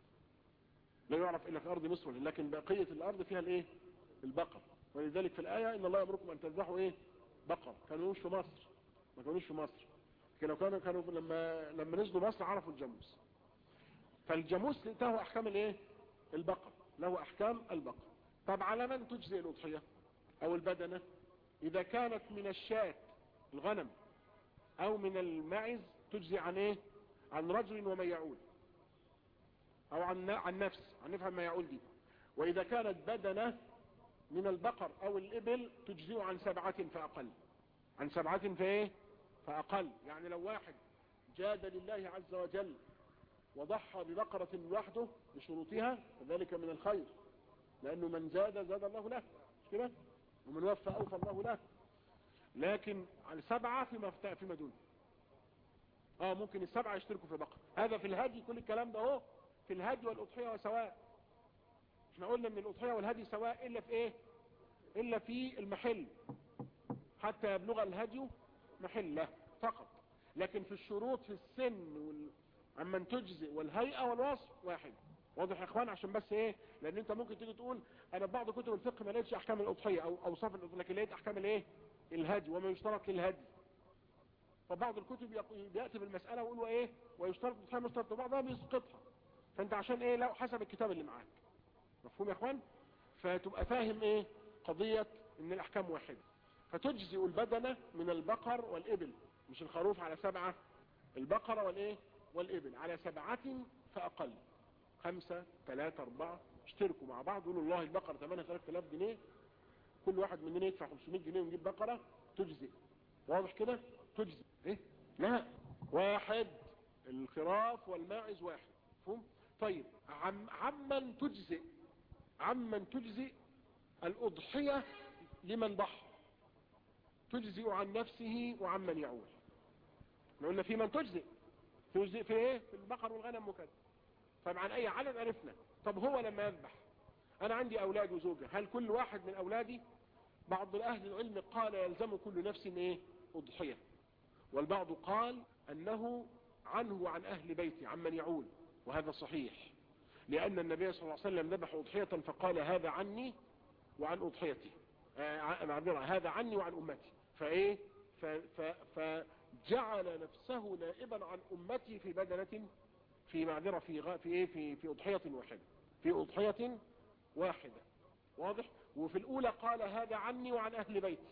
لا يعرف الا في ارض مصر والهند. لكن بقيه الارض فيها الايه البقر ولذلك في الايه ان الله يامركم ان تذبحوا ايه بقر كانوا مش في مصر ما كانوش في مصر لكن لو كانوا كانوا لما لما نزلوا مصر عرفوا الجاموس فالجاموس له احكام الايه البقر له احكام البقر طب على من تجزئ الاضحيه او البدنه اذا كانت من الشاة الغنم او من الماعز تجزي عن ايه عن رجل ومن يعول او عن عن نفس هنفهم ما يعول دي واذا كانت بدنه من البقر او الابل تجزئ عن سبعة فاقل عن سبعة فايه فاقل يعني لو واحد جاد لله عز وجل وضحى ببقرة لوحده بشروطها فذلك من الخير لانه من زاد زاد الله له مش كده ومن وفى اوفى الله له لكن على سبعة فيما فيما دون اه ممكن السبعة يشتركوا في بقرة هذا في الهدي كل الكلام ده اهو في الهدي والاضحية وسواء احنا قلنا ان الاضحية والهدي سواء الا في ايه الا في المحل حتى يبلغ الهدي محله فقط لكن في الشروط في السن وال... عمن تجزئ والهيئة والوصف واحد واضح يا اخوان عشان بس ايه لان انت ممكن تيجي تقول انا في بعض كتب الفقه ما لقيتش احكام الاضحيه او اوصاف الاضحيه لكن لقيت احكام الايه الهدي وما يشترط للهدي فبعض الكتب يق- بياتي بالمساله ويقول ايه ويشترط الاضحيه ما يشترط وبعضها بيسقطها فانت عشان ايه لو حسب الكتاب اللي معاك مفهوم يا اخوان فتبقى فاهم ايه قضيه ان الاحكام واحده فتجزئ البدنه من البقر والابل مش الخروف على سبعه البقره والايه والابل على سبعه فاقل خمسة ثلاثة أربعة اشتركوا مع بعض قولوا والله البقرة ثمنها 3000 جنيه كل واحد مننا يدفع 500 جنيه ونجيب بقرة تجزئ واضح كده تجزئ ايه لا واحد الخراف والماعز واحد مفهوم طيب عم عمن تجزئ عمن تجزئ الأضحية لمن ضحى تجزئ عن نفسه وعمن يعول احنا قلنا في من تجزئ تجزئ في ايه في البقر والغنم وكذا طب عن اي عدد عرفنا طب هو لما يذبح انا عندي اولاد وزوجة هل كل واحد من اولادي بعض اهل العلم قال يلزم كل نفس ايه اضحية والبعض قال انه عنه وعن اهل بيته عمن يعول وهذا صحيح لان النبي صلى الله عليه وسلم ذبح اضحية فقال هذا عني وعن اضحيتي آه معذرة هذا عني وعن امتي فايه ف ف فجعل نفسه نائبا عن امتي في بدنة في معذرة في غ... في ايه في في اضحية واحدة في اضحية واحدة واضح وفي الاولى قال هذا عني وعن اهل بيتي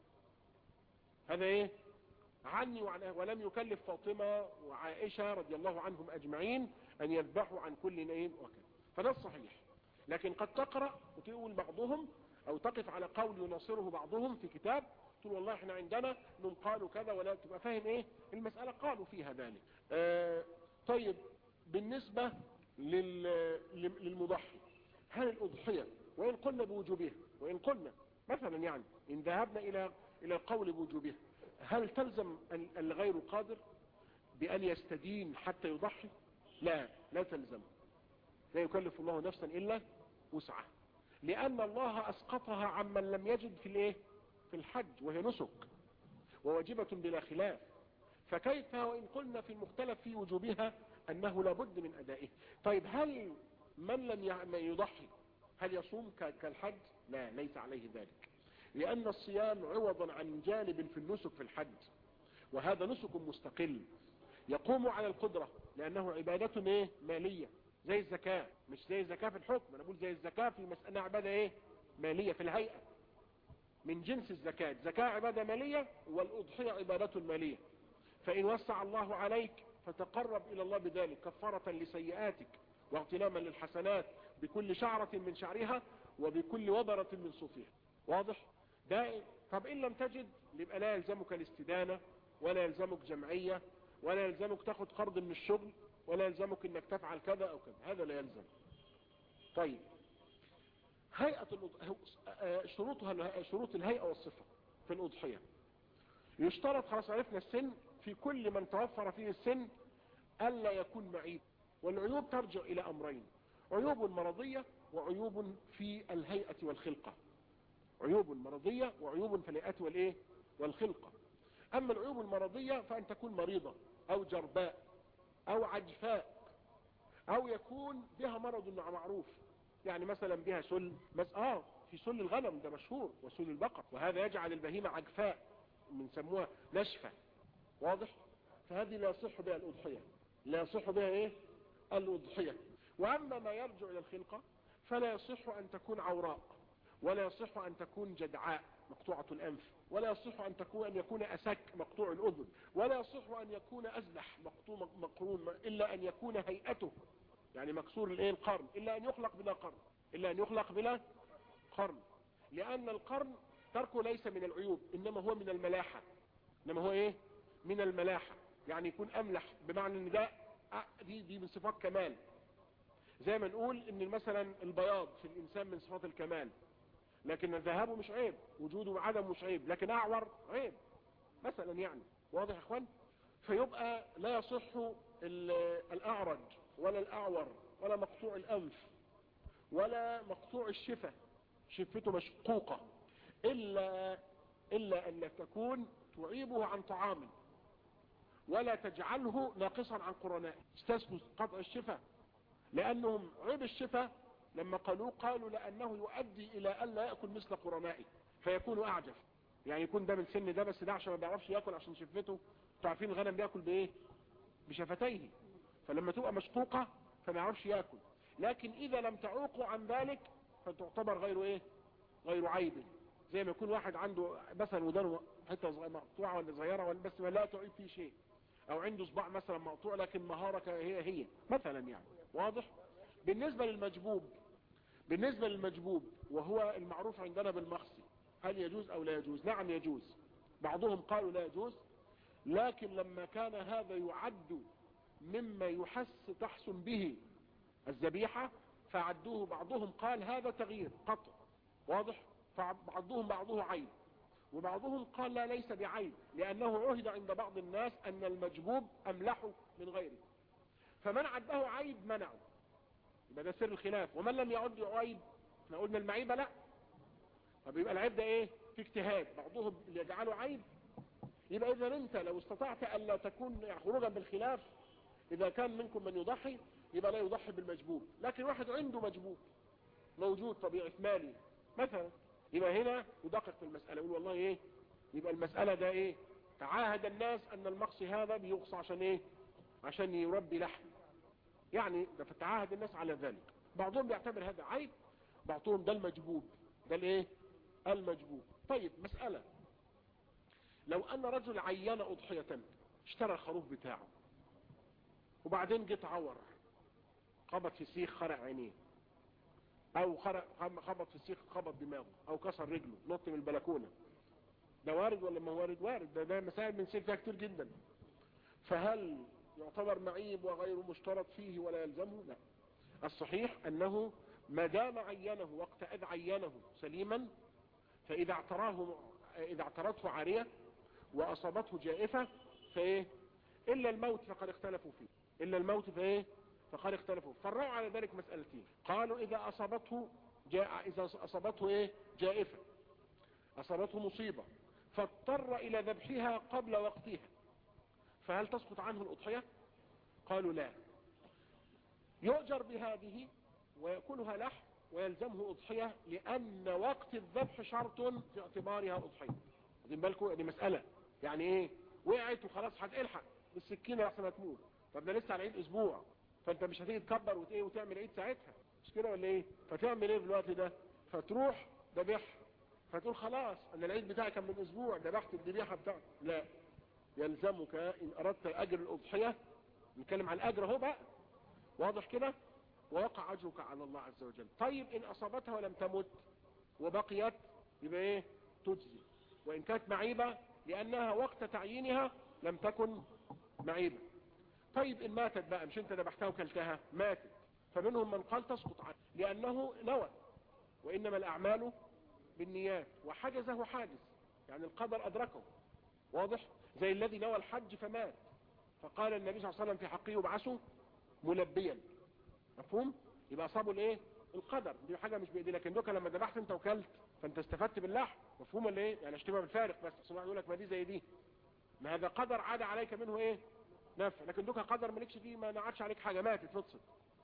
هذا ايه عني وعن أهل ولم يكلف فاطمة وعائشة رضي الله عنهم اجمعين ان يذبحوا عن كل نين وكذا فده الصحيح لكن قد تقرأ وتقول بعضهم او تقف على قول يناصره بعضهم في كتاب تقول والله احنا عندنا انهم قالوا كذا ولا تبقى فاهم ايه المسألة قالوا فيها ذلك آه طيب بالنسبة لل... للمضحي هل الأضحية وإن قلنا بوجوبها وإن قلنا مثلا يعني إن ذهبنا إلى إلى القول بوجوبها هل تلزم الغير قادر بأن يستدين حتى يضحي لا لا تلزم لا يكلف الله نفسا إلا وسعها لأن الله أسقطها عمن لم يجد في الايه في الحج وهي نسك وواجبة بلا خلاف فكيف وإن قلنا في المختلف في وجوبها أنه لابد من أدائه طيب هل من لم يضحي هل يصوم كالحج لا ليس عليه ذلك لأن الصيام عوضا عن جانب في النسك في الحج وهذا نسك مستقل يقوم على القدرة لأنه عبادة ايه مالية زي الزكاة مش زي الزكاة في الحكم أنا بقول زي الزكاة في مسألة عبادة ايه مالية في الهيئة من جنس الزكاة زكاة عبادة مالية والأضحية عبادة مالية فإن وسع الله عليك فتقرب إلى الله بذلك كفارة لسيئاتك واغتناما للحسنات بكل شعرة من شعرها وبكل وبرة من صوفها واضح ده طب إن لم تجد يبقى لا يلزمك الاستدانة ولا يلزمك جمعية ولا يلزمك تاخد قرض من الشغل ولا يلزمك انك تفعل كذا او كذا هذا لا يلزم طيب هيئة شروطها شروط الهيئة والصفة في الأضحية يشترط خلاص عرفنا السن في كل من توفر فيه السن ألا يكون معيب والعيوب ترجع إلى أمرين عيوب مرضية وعيوب في الهيئة والخلقة عيوب مرضية وعيوب في الهيئة والإيه والخلقة اما العيوب المرضية فان تكون مريضة او جرباء او عجفاء او يكون بها مرض معروف يعني مثلا بها سل بس اه في سل الغنم ده مشهور وسل البقر وهذا يجعل البهيمة عجفاء بنسموها نشفة واضح فهذه لا يصح بها الأضحية لا يصح بها ايه الأضحية وأما ما يرجع إلى الخلقة فلا يصح أن تكون عوراء ولا يصح أن تكون جدعاء مقطوعة الأنف ولا يصح أن تكون أن يكون أسك مقطوع الأذن ولا يصح أن يكون أزلح مقطوع مقرون إلا أن يكون هيئته يعني مكسور الايه القرن إلا أن يخلق بلا قرن إلا أن يخلق بلا قرن لأن القرن تركه ليس من العيوب إنما هو من الملاحة إنما هو إيه من الملاحة يعني يكون أملح بمعنى أن ده دي, دي من صفات كمال زي ما نقول ان مثلا البياض في الانسان من صفات الكمال لكن ذهابه مش عيب وجوده وعدمه مش عيب لكن اعور عيب مثلا يعني واضح يا اخوان فيبقى لا يصح الاعرج ولا الاعور ولا مقطوع الانف ولا مقطوع الشفة شفته مشقوقة الا الا ان تكون تعيبه عن طعامه ولا تجعله ناقصا عن قرنائه استثبت قطع الشفة لأنهم عيب الشفة لما قالوا قالوا لأنه يؤدي إلى ألا يأكل مثل قرنائه فيكون أعجف يعني يكون ده من سن ده بس ده عشان ما بيعرفش يأكل عشان شفته تعرفين الغنم بيأكل بإيه بشفتيه فلما تبقى مشقوقة فما يعرفش يأكل لكن إذا لم تعوقوا عن ذلك فتعتبر غير إيه غير عيب زي ما يكون واحد عنده مثلا ودانه حته مقطوعه ولا صغيره ولا بس ما لا تعيب فيه شيء او عنده صباع مثلا مقطوع لكن مهارة هي هي مثلا يعني واضح بالنسبة للمجبوب بالنسبة للمجبوب وهو المعروف عندنا بالمخصي هل يجوز او لا يجوز نعم يجوز بعضهم قالوا لا يجوز لكن لما كان هذا يعد مما يحس تحسن به الذبيحة فعدوه بعضهم قال هذا تغيير قطع واضح فبعضهم بعضه عيب وبعضهم قال لا ليس بعيب لأنه عهد عند بعض الناس أن المجبوب أملح من غيره فمن عده عيب منعه يبقى ده سر الخلاف ومن لم يعد عيب احنا قلنا المعيبة لا طب يبقى العيب ده ايه في اجتهاد بعضهم اللي يجعله عيب يبقى اذا انت لو استطعت الا تكون خروجا بالخلاف اذا كان منكم من يضحي يبقى لا يضحي بالمجبوب لكن واحد عنده مجبوب موجود طبيعي مالي مثلا يبقى هنا يدقق في المسألة يقول والله ايه يبقى المسألة ده ايه تعاهد الناس ان المقصي هذا بيقصى عشان ايه عشان يربي لحم يعني ده فتعاهد الناس على ذلك بعضهم بيعتبر هذا عيب بعضهم ده المجبوب ده الايه المجبوب طيب مسألة لو ان رجل عين اضحية اشترى الخروف بتاعه وبعدين جه عور خبط في سيخ خرق عينيه او خبط في السيخ خبط دماغه او كسر رجله نط من البلكونه ده وارد ولا ما وارد وارد ده, ده مسائل من فيها كتير جدا فهل يعتبر معيب وغير مشترط فيه ولا يلزمه لا الصحيح انه ما دام عينه وقت اذ عينه سليما فاذا اعتراه اذا اعترته عارية واصابته جائفة فايه الا الموت فقد اختلفوا فيه الا الموت فايه فقال اختلفوا فرعوا على ذلك مسألتين قالوا إذا أصابته جاء إذا أصابته إيه جائفة أصابته مصيبة فاضطر إلى ذبحها قبل وقتها فهل تسقط عنه الأضحية قالوا لا يؤجر بهذه ويأكلها لحم ويلزمه أضحية لأن وقت الذبح شرط في اعتبارها أضحية واخدين بالكم دي مسألة يعني ايه وقعت وخلاص هتلحق بالسكينة لحسن هتموت طب ده لسه على العيد اسبوع فانت مش هتيجي تكبر وتايه وتعمل عيد ساعتها مش كده ولا ايه فتعمل ايه في الوقت ده فتروح ذبح فتقول خلاص انا العيد بتاعي كان من اسبوع ذبحت الذبيحه بتاعتي لا يلزمك ان اردت اجر الاضحيه نتكلم عن الاجر اهو بقى واضح كده ووقع اجرك على الله عز وجل طيب ان اصابتها ولم تمت وبقيت يبقى ايه تجزي وان كانت معيبه لانها وقت تعيينها لم تكن معيبه طيب ان ماتت بقى مش انت ذبحتها وكلتها ماتت فمنهم من قال تسقط عنه لانه نوى وانما الاعمال بالنيات وحجزه حاجز يعني القدر ادركه واضح زي الذي نوى الحج فمات فقال النبي صلى الله عليه وسلم في حقه يبعثه ملبيا مفهوم يبقى اصابه الايه القدر دي حاجه مش بايدي لكن دوكا لما ذبحت انت وكلت فانت استفدت باللحم مفهوم ولا ايه يعني اشتبه بالفارق بس عشان يقول لك ما دي زي دي ما هذا قدر عاد عليك منه ايه نفع لكن دوك قدر مالكش فيه ما نعادش عليك حاجة ماتت فتصل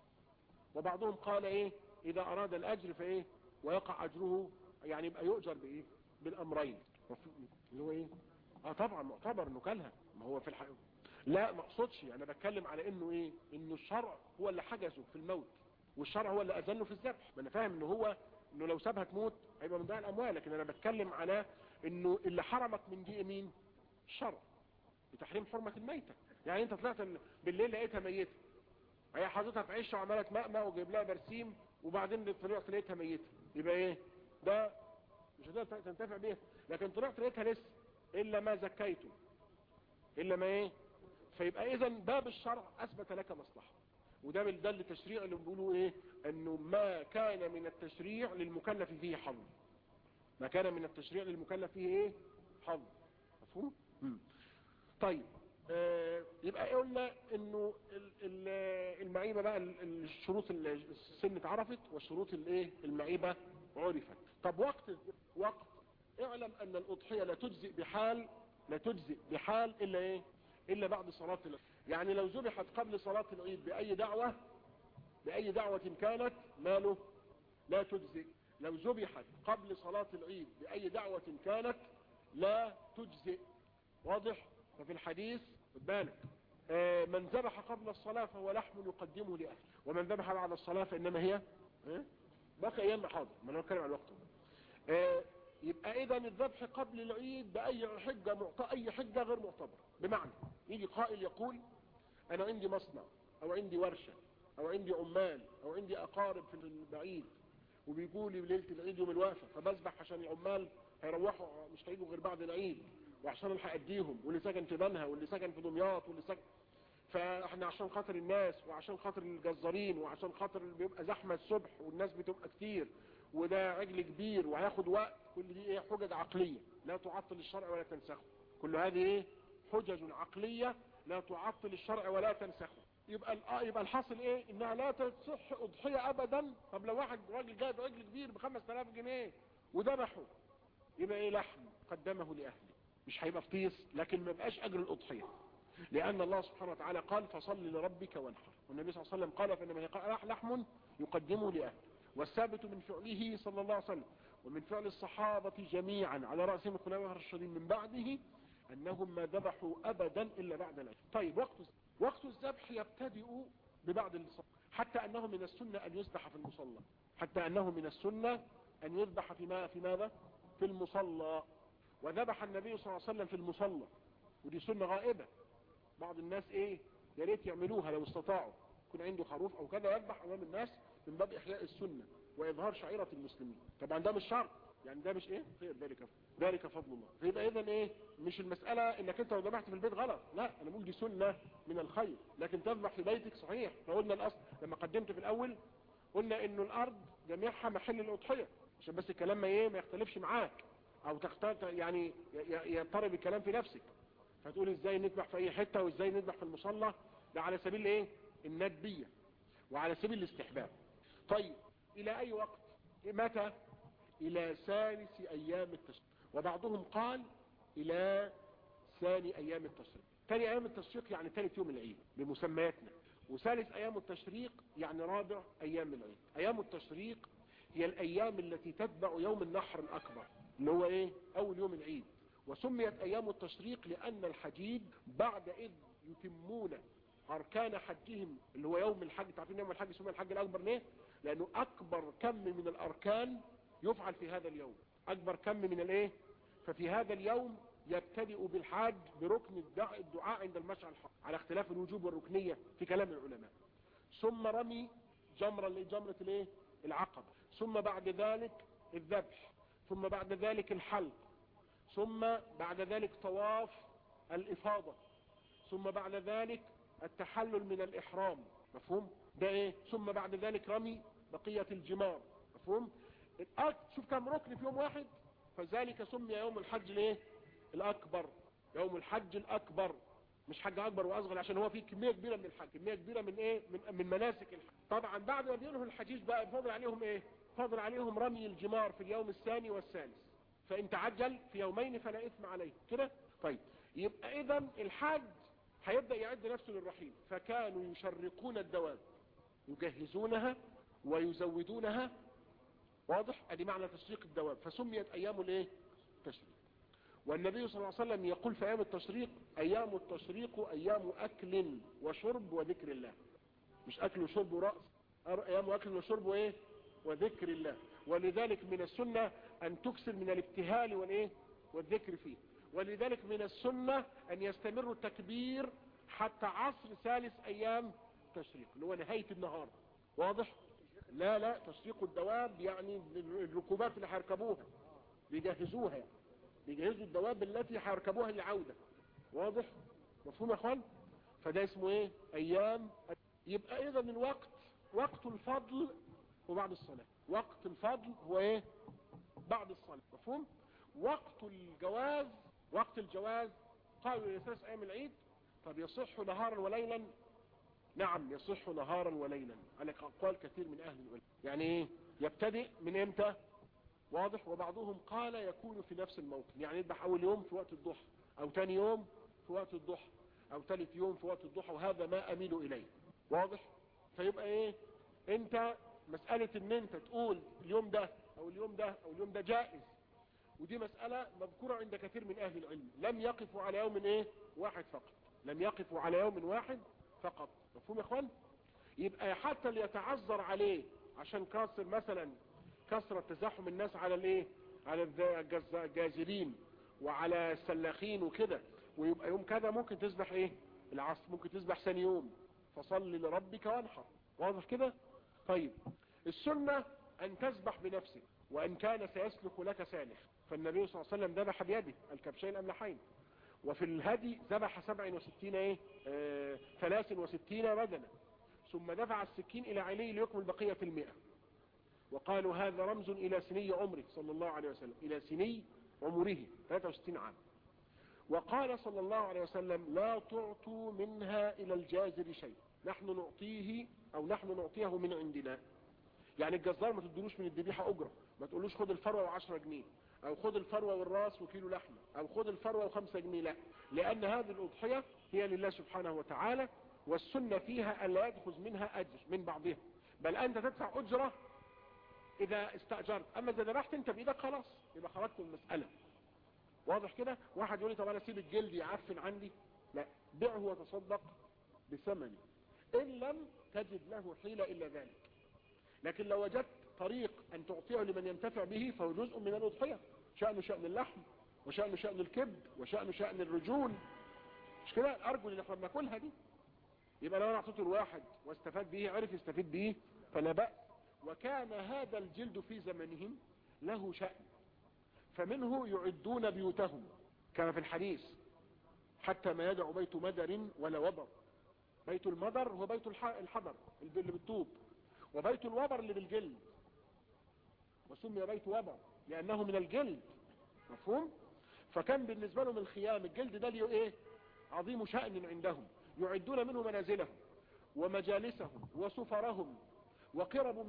وبعضهم قال ايه اذا اراد الاجر فايه ويقع اجره يعني يبقى يؤجر بايه بالامرين اللي هو ايه اه طبعا معتبر انه كلها ما هو في الحقيقة لا ما اقصدش انا بتكلم على انه ايه انه الشرع هو اللي حجزه في الموت والشرع هو اللي اذنه في الذبح ما انا فاهم انه هو انه لو سابها تموت هيبقى من ضياع الاموال لكن انا بتكلم على انه اللي حرمك من دي مين الشرع بتحريم حرمة الميتة يعني انت طلعت بالليل لقيتها ميتة هي حاططها في عشه وعماله تمقمق وجايب لها برسيم وبعدين طلعت لقيتها ميتة يبقى ايه ده مش هتقدر تنتفع بيها لكن طلعت لقيتها لسه الا ما زكيته الا ما ايه فيبقى اذا باب الشرع اثبت لك مصلحة وده من ده التشريع اللي بيقولوا ايه انه ما كان من التشريع للمكلف فيه حظ ما كان من التشريع للمكلف فيه ايه حظ مفهوم مم. طيب آه يبقى قلنا انه المعيبة بقى الشروط السن اتعرفت والشروط الايه المعيبة عرفت طب وقت وقت اعلم ان الاضحية لا تجزئ بحال لا تجزئ بحال الا ايه الا بعد صلاة العيد يعني لو ذبحت قبل صلاة العيد باي دعوة باي دعوة كانت ماله لا تجزئ لو ذبحت قبل صلاة العيد باي دعوة كانت لا تجزئ واضح ففي الحديث خد بالك آه من ذبح قبل الصلاة فهو لحم يقدمه لأهله ومن ذبح بعد الصلاة فإنما هي آه باقي أيام حاضر ما أنا بتكلم عن الوقت آه يبقى إذا الذبح قبل العيد بأي حجة معط... أي حجة غير معتبرة بمعنى يجي قائل يقول أنا عندي مصنع أو عندي ورشة أو عندي عمال أو عندي أقارب في البعيد وبيقول لي ليلة العيد يوم الوافة فبذبح عشان العمال هيروحوا مش هيجوا غير بعد العيد وعشان الحق اديهم واللي سكن في بنها واللي سكن في دمياط واللي سكن فاحنا عشان خاطر الناس وعشان خاطر الجزارين وعشان خاطر اللي بيبقى زحمه الصبح والناس بتبقى كتير وده عجل كبير وهياخد وقت كل دي ايه حجج عقليه لا تعطل الشرع ولا تنسخه كل هذه ايه حجج عقليه لا تعطل الشرع ولا تنسخه يبقى يبقى الحاصل ايه انها لا تصح اضحيه ابدا طب لو واحد راجل جايب عجل كبير ب 5000 جنيه وذبحه يبقى ايه لحم قدمه لاهله مش هيبقى فطيس لكن ما بقاش اجر الاضحيه لان الله سبحانه وتعالى قال فصل لربك وانحر والنبي صلى الله عليه وسلم قال فانما هي لحم يقدمه لاهله والثابت من فعله صلى الله عليه وسلم ومن فعل الصحابة جميعا على رأسهم الخلفاء الراشدين من بعده أنهم ما ذبحوا أبدا إلا بعد الأجل طيب وقت وقت الذبح يبتدئ ببعد الصلاة حتى أنه من السنة أن يذبح في المصلى حتى أنه من السنة أن يذبح في, ما في ماذا في المصلى وذبح النبي صلى الله عليه وسلم في المصلى ودي سنة غائبة بعض الناس ايه يا ريت يعملوها لو استطاعوا يكون عنده خروف او كذا يذبح امام الناس من باب احياء السنة واظهار شعيرة المسلمين طبعا ده مش شرط يعني ده مش ايه خير ذلك ذلك فضل الله فيبقى اذا ايه مش المسألة انك انت لو ذبحت في البيت غلط لا انا بقول دي سنة من الخير لكن تذبح في بيتك صحيح فقلنا الاصل لما قدمت في الاول قلنا انه الارض جميعها محل الاضحية عشان بس الكلام ما ايه ما يختلفش معاك او تختار يعني يضطرب الكلام في نفسك فتقول ازاي نذبح في اي حتة وازاي نذبح في المصلى ده على سبيل ايه الندبية وعلى سبيل الاستحباب طيب الى اي وقت متى الى ثالث ايام التشريق وبعضهم قال الى ثاني ايام التشريق ثاني ايام التشريق يعني ثالث يوم العيد بمسمياتنا وثالث ايام التشريق يعني رابع ايام العيد ايام التشريق هي الايام التي تتبع يوم النحر الاكبر اللي هو ايه اول يوم العيد وسميت ايام التشريق لان الحجيج بعد اذ يتمون اركان حجهم اللي هو يوم الحج تعرفين يوم الحج سمي الحج الاكبر ليه لانه اكبر كم من الاركان يفعل في هذا اليوم اكبر كم من الايه ففي هذا اليوم يبتدئ بالحاج بركن الدعاء, الدعاء عند المشعر الحق على اختلاف الوجوب والركنية في كلام العلماء ثم رمي جمرة جمرة الايه العقبة ثم بعد ذلك الذبح ثم بعد ذلك الحلق ثم بعد ذلك طواف الإفاضة ثم بعد ذلك التحلل من الإحرام مفهوم ده ايه ثم بعد ذلك رمي بقية الجمار مفهوم شوف كم ركن في يوم واحد فذلك سمي يوم الحج الايه الاكبر يوم الحج الاكبر مش حج اكبر واصغر عشان هو فيه كمية كبيرة من الحج كمية كبيرة من ايه من, من مناسك الحج طبعا بعد ما بينهوا الحجيج بقى فاضل عليهم ايه فاضل عليهم رمي الجمار في اليوم الثاني والثالث فان تعجل في يومين فلا اثم عليه كده طيب يبقى اذا الحاج هيبدأ يعد نفسه للرحيل فكانوا يشرقون الدواب يجهزونها ويزودونها واضح ادي معنى تشريق الدواب فسميت ايام الايه التشريق والنبي صلى الله عليه وسلم يقول في ايام التشريق ايام التشريق ايام اكل وشرب وذكر الله مش اكل وشرب ورأس ايام اكل وشرب وايه وذكر الله ولذلك من السنة ان تكسر من الابتهال والايه والذكر فيه ولذلك من السنة ان يستمر التكبير حتى عصر ثالث ايام التشريق اللي هو نهاية النهار واضح لا لا تشريق الدواب يعني الركوبات اللي هيركبوها بيجهزوها يعني. بيجهزوا الدواب التي هيركبوها للعودة واضح مفهوم يا اخوان فده اسمه ايه ايام يبقى اذا الوقت وقت الفضل وبعد الصلاة وقت الفضل هو ايه بعد الصلاة مفهوم وقت الجواز وقت الجواز قالوا لثلاث ايام العيد طب يصح نهارا وليلا نعم يصح نهارا وليلا على اقوال كثير من اهل العلم يعني ايه يبتدئ من امتى واضح وبعضهم قال يكون في نفس الموطن يعني يذبح اول يوم في وقت الضحى او تاني يوم في وقت الضحى او ثالث يوم في وقت الضحى وهذا ما اميل اليه واضح فيبقى ايه انت مسألة ان انت تقول اليوم ده او اليوم ده او اليوم ده جائز ودي مسألة مذكورة عند كثير من اهل العلم لم يقفوا على يوم ايه واحد فقط لم يقفوا على يوم واحد فقط مفهوم يا اخوان يبقى حتى اللي يتعذر عليه عشان كسر مثلا كسرة تزاحم الناس على الايه على الجازرين وعلى السلاخين وكده ويبقى يوم كذا ممكن تسبح ايه العصر ممكن تسبح ثاني يوم فصل لربك وانحر واضح كده طيب السنة ان تسبح بنفسك وان كان سيسلك لك سالح فالنبي صلى الله عليه وسلم ذبح بيده الكبشين الاملحين وفي الهدي ذبح 67 ايه آه 63 بدنة ثم دفع السكين الى عينيه ليكمل بقية المئة وقالوا هذا رمز الى سني عمره صلى الله عليه وسلم الى سني عمره 63 عام وقال صلى الله عليه وسلم لا تعطوا منها الى الجازر شيء نحن نعطيه او نحن نعطيه من عندنا يعني الجزار ما تدلوش من الذبيحة اجرة ما تقولوش خد الفروة وعشرة جنيه او خد الفروة والراس وكيلو لحمة او خد الفروة وخمسة جنيه لا لان هذه الاضحية هي لله سبحانه وتعالى والسنة فيها الا يأخذ منها اجر من بعضها بل انت تدفع اجرة اذا استأجرت اما اذا ذبحت انت بايدك خلاص يبقى خرجت من المسألة واضح كده واحد يقول لي طب انا اسيب الجلد يعفن عندي لا بيعه وتصدق بثمنه ان لم تجد له حيلة الا ذلك لكن لو وجدت طريق ان تعطيه لمن ينتفع به فهو جزء من الاضحية شأنه شأن اللحم وشأنه شأن الكبد وشأنه شأن الرجول مش كده الارجل اللي احنا بناكلها دي يبقى لو انا اعطيته الواحد واستفاد به عرف يستفيد به فلا بأس وكان هذا الجلد في زمنهم له شأن فمنه يعدون بيوتهم كما في الحديث حتى ما يدع بيت مدر ولا وبر بيت المدر هو بيت الحضر اللي بالطوب وبيت الوبر اللي بالجلد وسمي بيت وبر لأنه من الجلد مفهوم فكان بالنسبة لهم الخيام الجلد ده ليه ايه عظيم شأن عندهم يعدون منه منازلهم ومجالسهم وسفرهم وقرب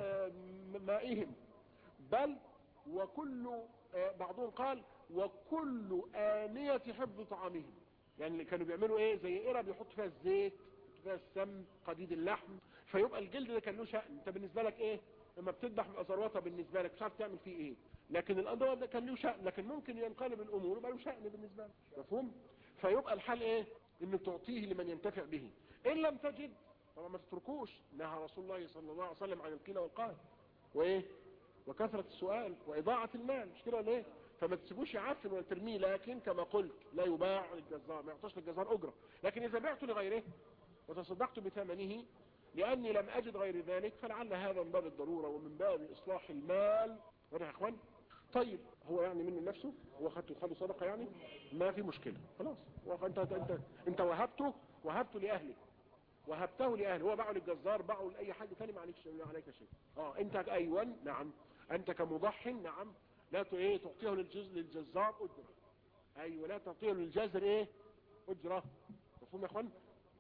مائهم بل وكل بعضهم قال وكل آنية حفظ طعامهم يعني اللي كانوا بيعملوا ايه زي قرب يحط فيها الزيت يحط فيها السمن قديد اللحم فيبقى الجلد ده كان له شأن انت بالنسبة لك ايه لما بتذبح بأزروطة بالنسبة لك مش عارف تعمل فيه ايه لكن الأندوة ده كان له شأن لكن ممكن ينقلب الأمور يبقى له شأن بالنسبة لك مفهوم فيبقى الحال ايه انك تعطيه لمن ينتفع به ان لم تجد طبعا ما تتركوش نهى رسول الله صلى الله عليه وسلم عن القيل والقال وايه وكثرة السؤال واضاعة المال مش كده ولا ايه فما تسيبوش يعفن ولا ترميه لكن كما قلت لا يباع للجزار ما يعطيش للجزار اجرة لكن اذا بعته لغيره وتصدقت بثمنه لاني لم اجد غير ذلك فلعل هذا من باب الضرورة ومن باب اصلاح المال واضح يا اخوان طيب هو يعني من نفسه هو خدته خده صدقة يعني ما في مشكلة خلاص انت انت انت وهبته وهبته لاهلك وهبته لاهله هو باعه للجزار باعه لاي حد ثاني ما عليك شيء عليك شيء اه انت ايوه نعم انت كمضح نعم لا ايه تعطيه للجز للجزار اجره ايوه لا تعطيه للجزر ايه اجره مفهوم يا اخوان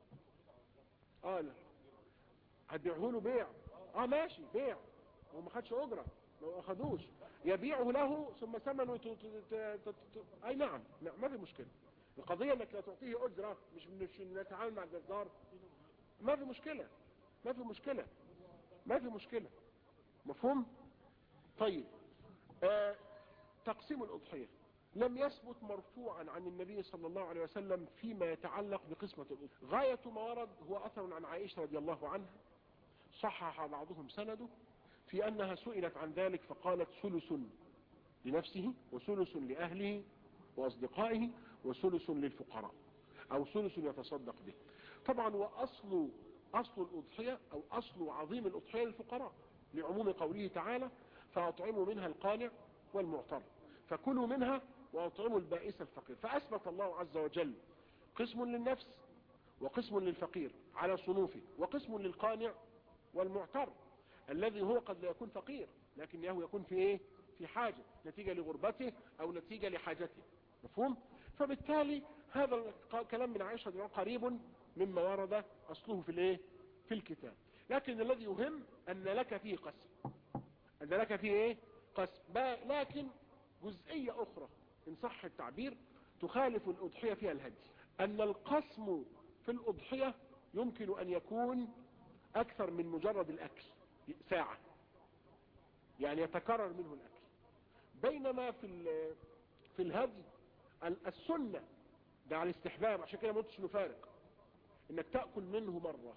اه لا هتبيعه له بيع اه ماشي بيع هو ما خدش اجره ما اخدوش يبيعه له ثم ثمنه اي نعم نعم ما في مشكله القضية انك لا تعطيه اجرة مش مش نتعامل مع الجزار ما في مشكلة ما في مشكلة ما في مشكلة مفهوم طيب آه تقسيم الأضحية لم يثبت مرفوعا عن النبي صلى الله عليه وسلم فيما يتعلق بقسمة الأضحية غاية ما ورد هو أثر عن عائشة رضي الله عنها صحح بعضهم سنده في أنها سئلت عن ذلك فقالت ثلث لنفسه وثلث لأهله وأصدقائه وثلث للفقراء أو ثلث يتصدق به طبعا وأصل أصل الأضحية أو أصل عظيم الأضحية للفقراء لعموم قوله تعالى فأطعموا منها القانع والمعتر فكلوا منها وأطعموا البائس الفقير فأثبت الله عز وجل قسم للنفس وقسم للفقير على صنوفه وقسم للقانع والمعتر الذي هو قد لا يكون فقير لكنه يكون في ايه في حاجة نتيجة لغربته او نتيجة لحاجته مفهوم فبالتالي هذا الكلام من عائشة رضي الله قريب مما ورد اصله في الايه في الكتاب لكن الذي يهم ان لك فيه قسم ان لك فيه ايه قسم لكن جزئية اخرى ان صح التعبير تخالف الاضحية فيها الهدي ان القسم في الاضحية يمكن ان يكون اكثر من مجرد الاكل ساعة يعني يتكرر منه الاكل بينما في في الهدي السنة ده على الاستحباب عشان كده ما قلتش نفارق انك تأكل منه مرة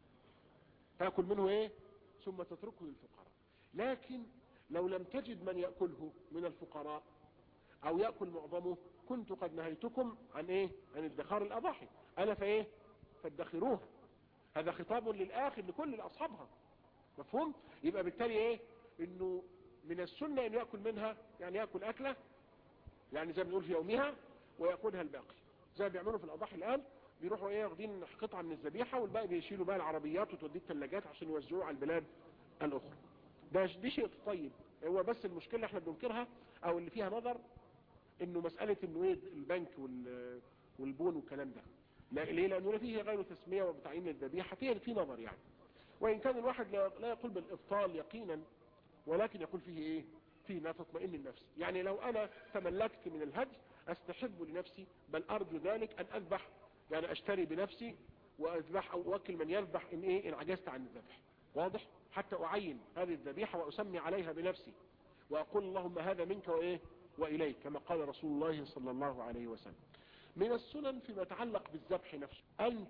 تأكل منه ايه ثم تتركه للفقراء لكن لو لم تجد من يأكله من الفقراء او يأكل معظمه كنت قد نهيتكم عن ايه عن ادخار الاضاحي انا فايه فادخروها هذا خطاب للاخر لكل اصحابها مفهوم يبقى بالتالي ايه انه من السنة ان يأكل منها يعني يأكل اكلة يعني زي ما بنقول في يومها ويأكلها الباقي زي ما بيعملوا في الاضاحي الان بيروحوا ايه واخدين قطعة من الذبيحة والباقي بيشيلوا بقى العربيات وتوديه الثلاجات عشان يوزعوه على البلاد الاخرى ده دي شيء طيب هو بس المشكلة احنا بننكرها او اللي فيها نظر انه مسألة انه ايه البنك والبون والكلام ده لا ليه لانه فيه غير تسمية وبتعيين الذبيحة فيه في نظر يعني وان كان الواحد لا يقول بالابطال يقينا ولكن يقول فيه ايه فيه ما تطمئن النفس يعني لو انا تملكت من الهدي استحب لنفسي بل ارجو ذلك ان اذبح يعني اشتري بنفسي واذبح او اوكل من يذبح ان ايه ان عجزت عن الذبح واضح حتى اعين هذه الذبيحة واسمي عليها بنفسي واقول اللهم هذا منك وايه واليك كما قال رسول الله صلى الله عليه وسلم من السنن فيما يتعلق بالذبح نفسه ان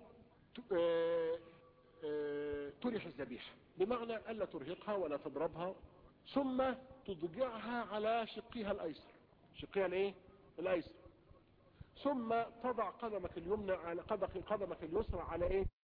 ترح الذبيحة بمعنى ألا ترهقها ولا تضربها ثم تضجعها على شقها الأيسر شقها الايه الأيسر ثم تضع قدمك اليمنى على قدمك اليسرى على ايه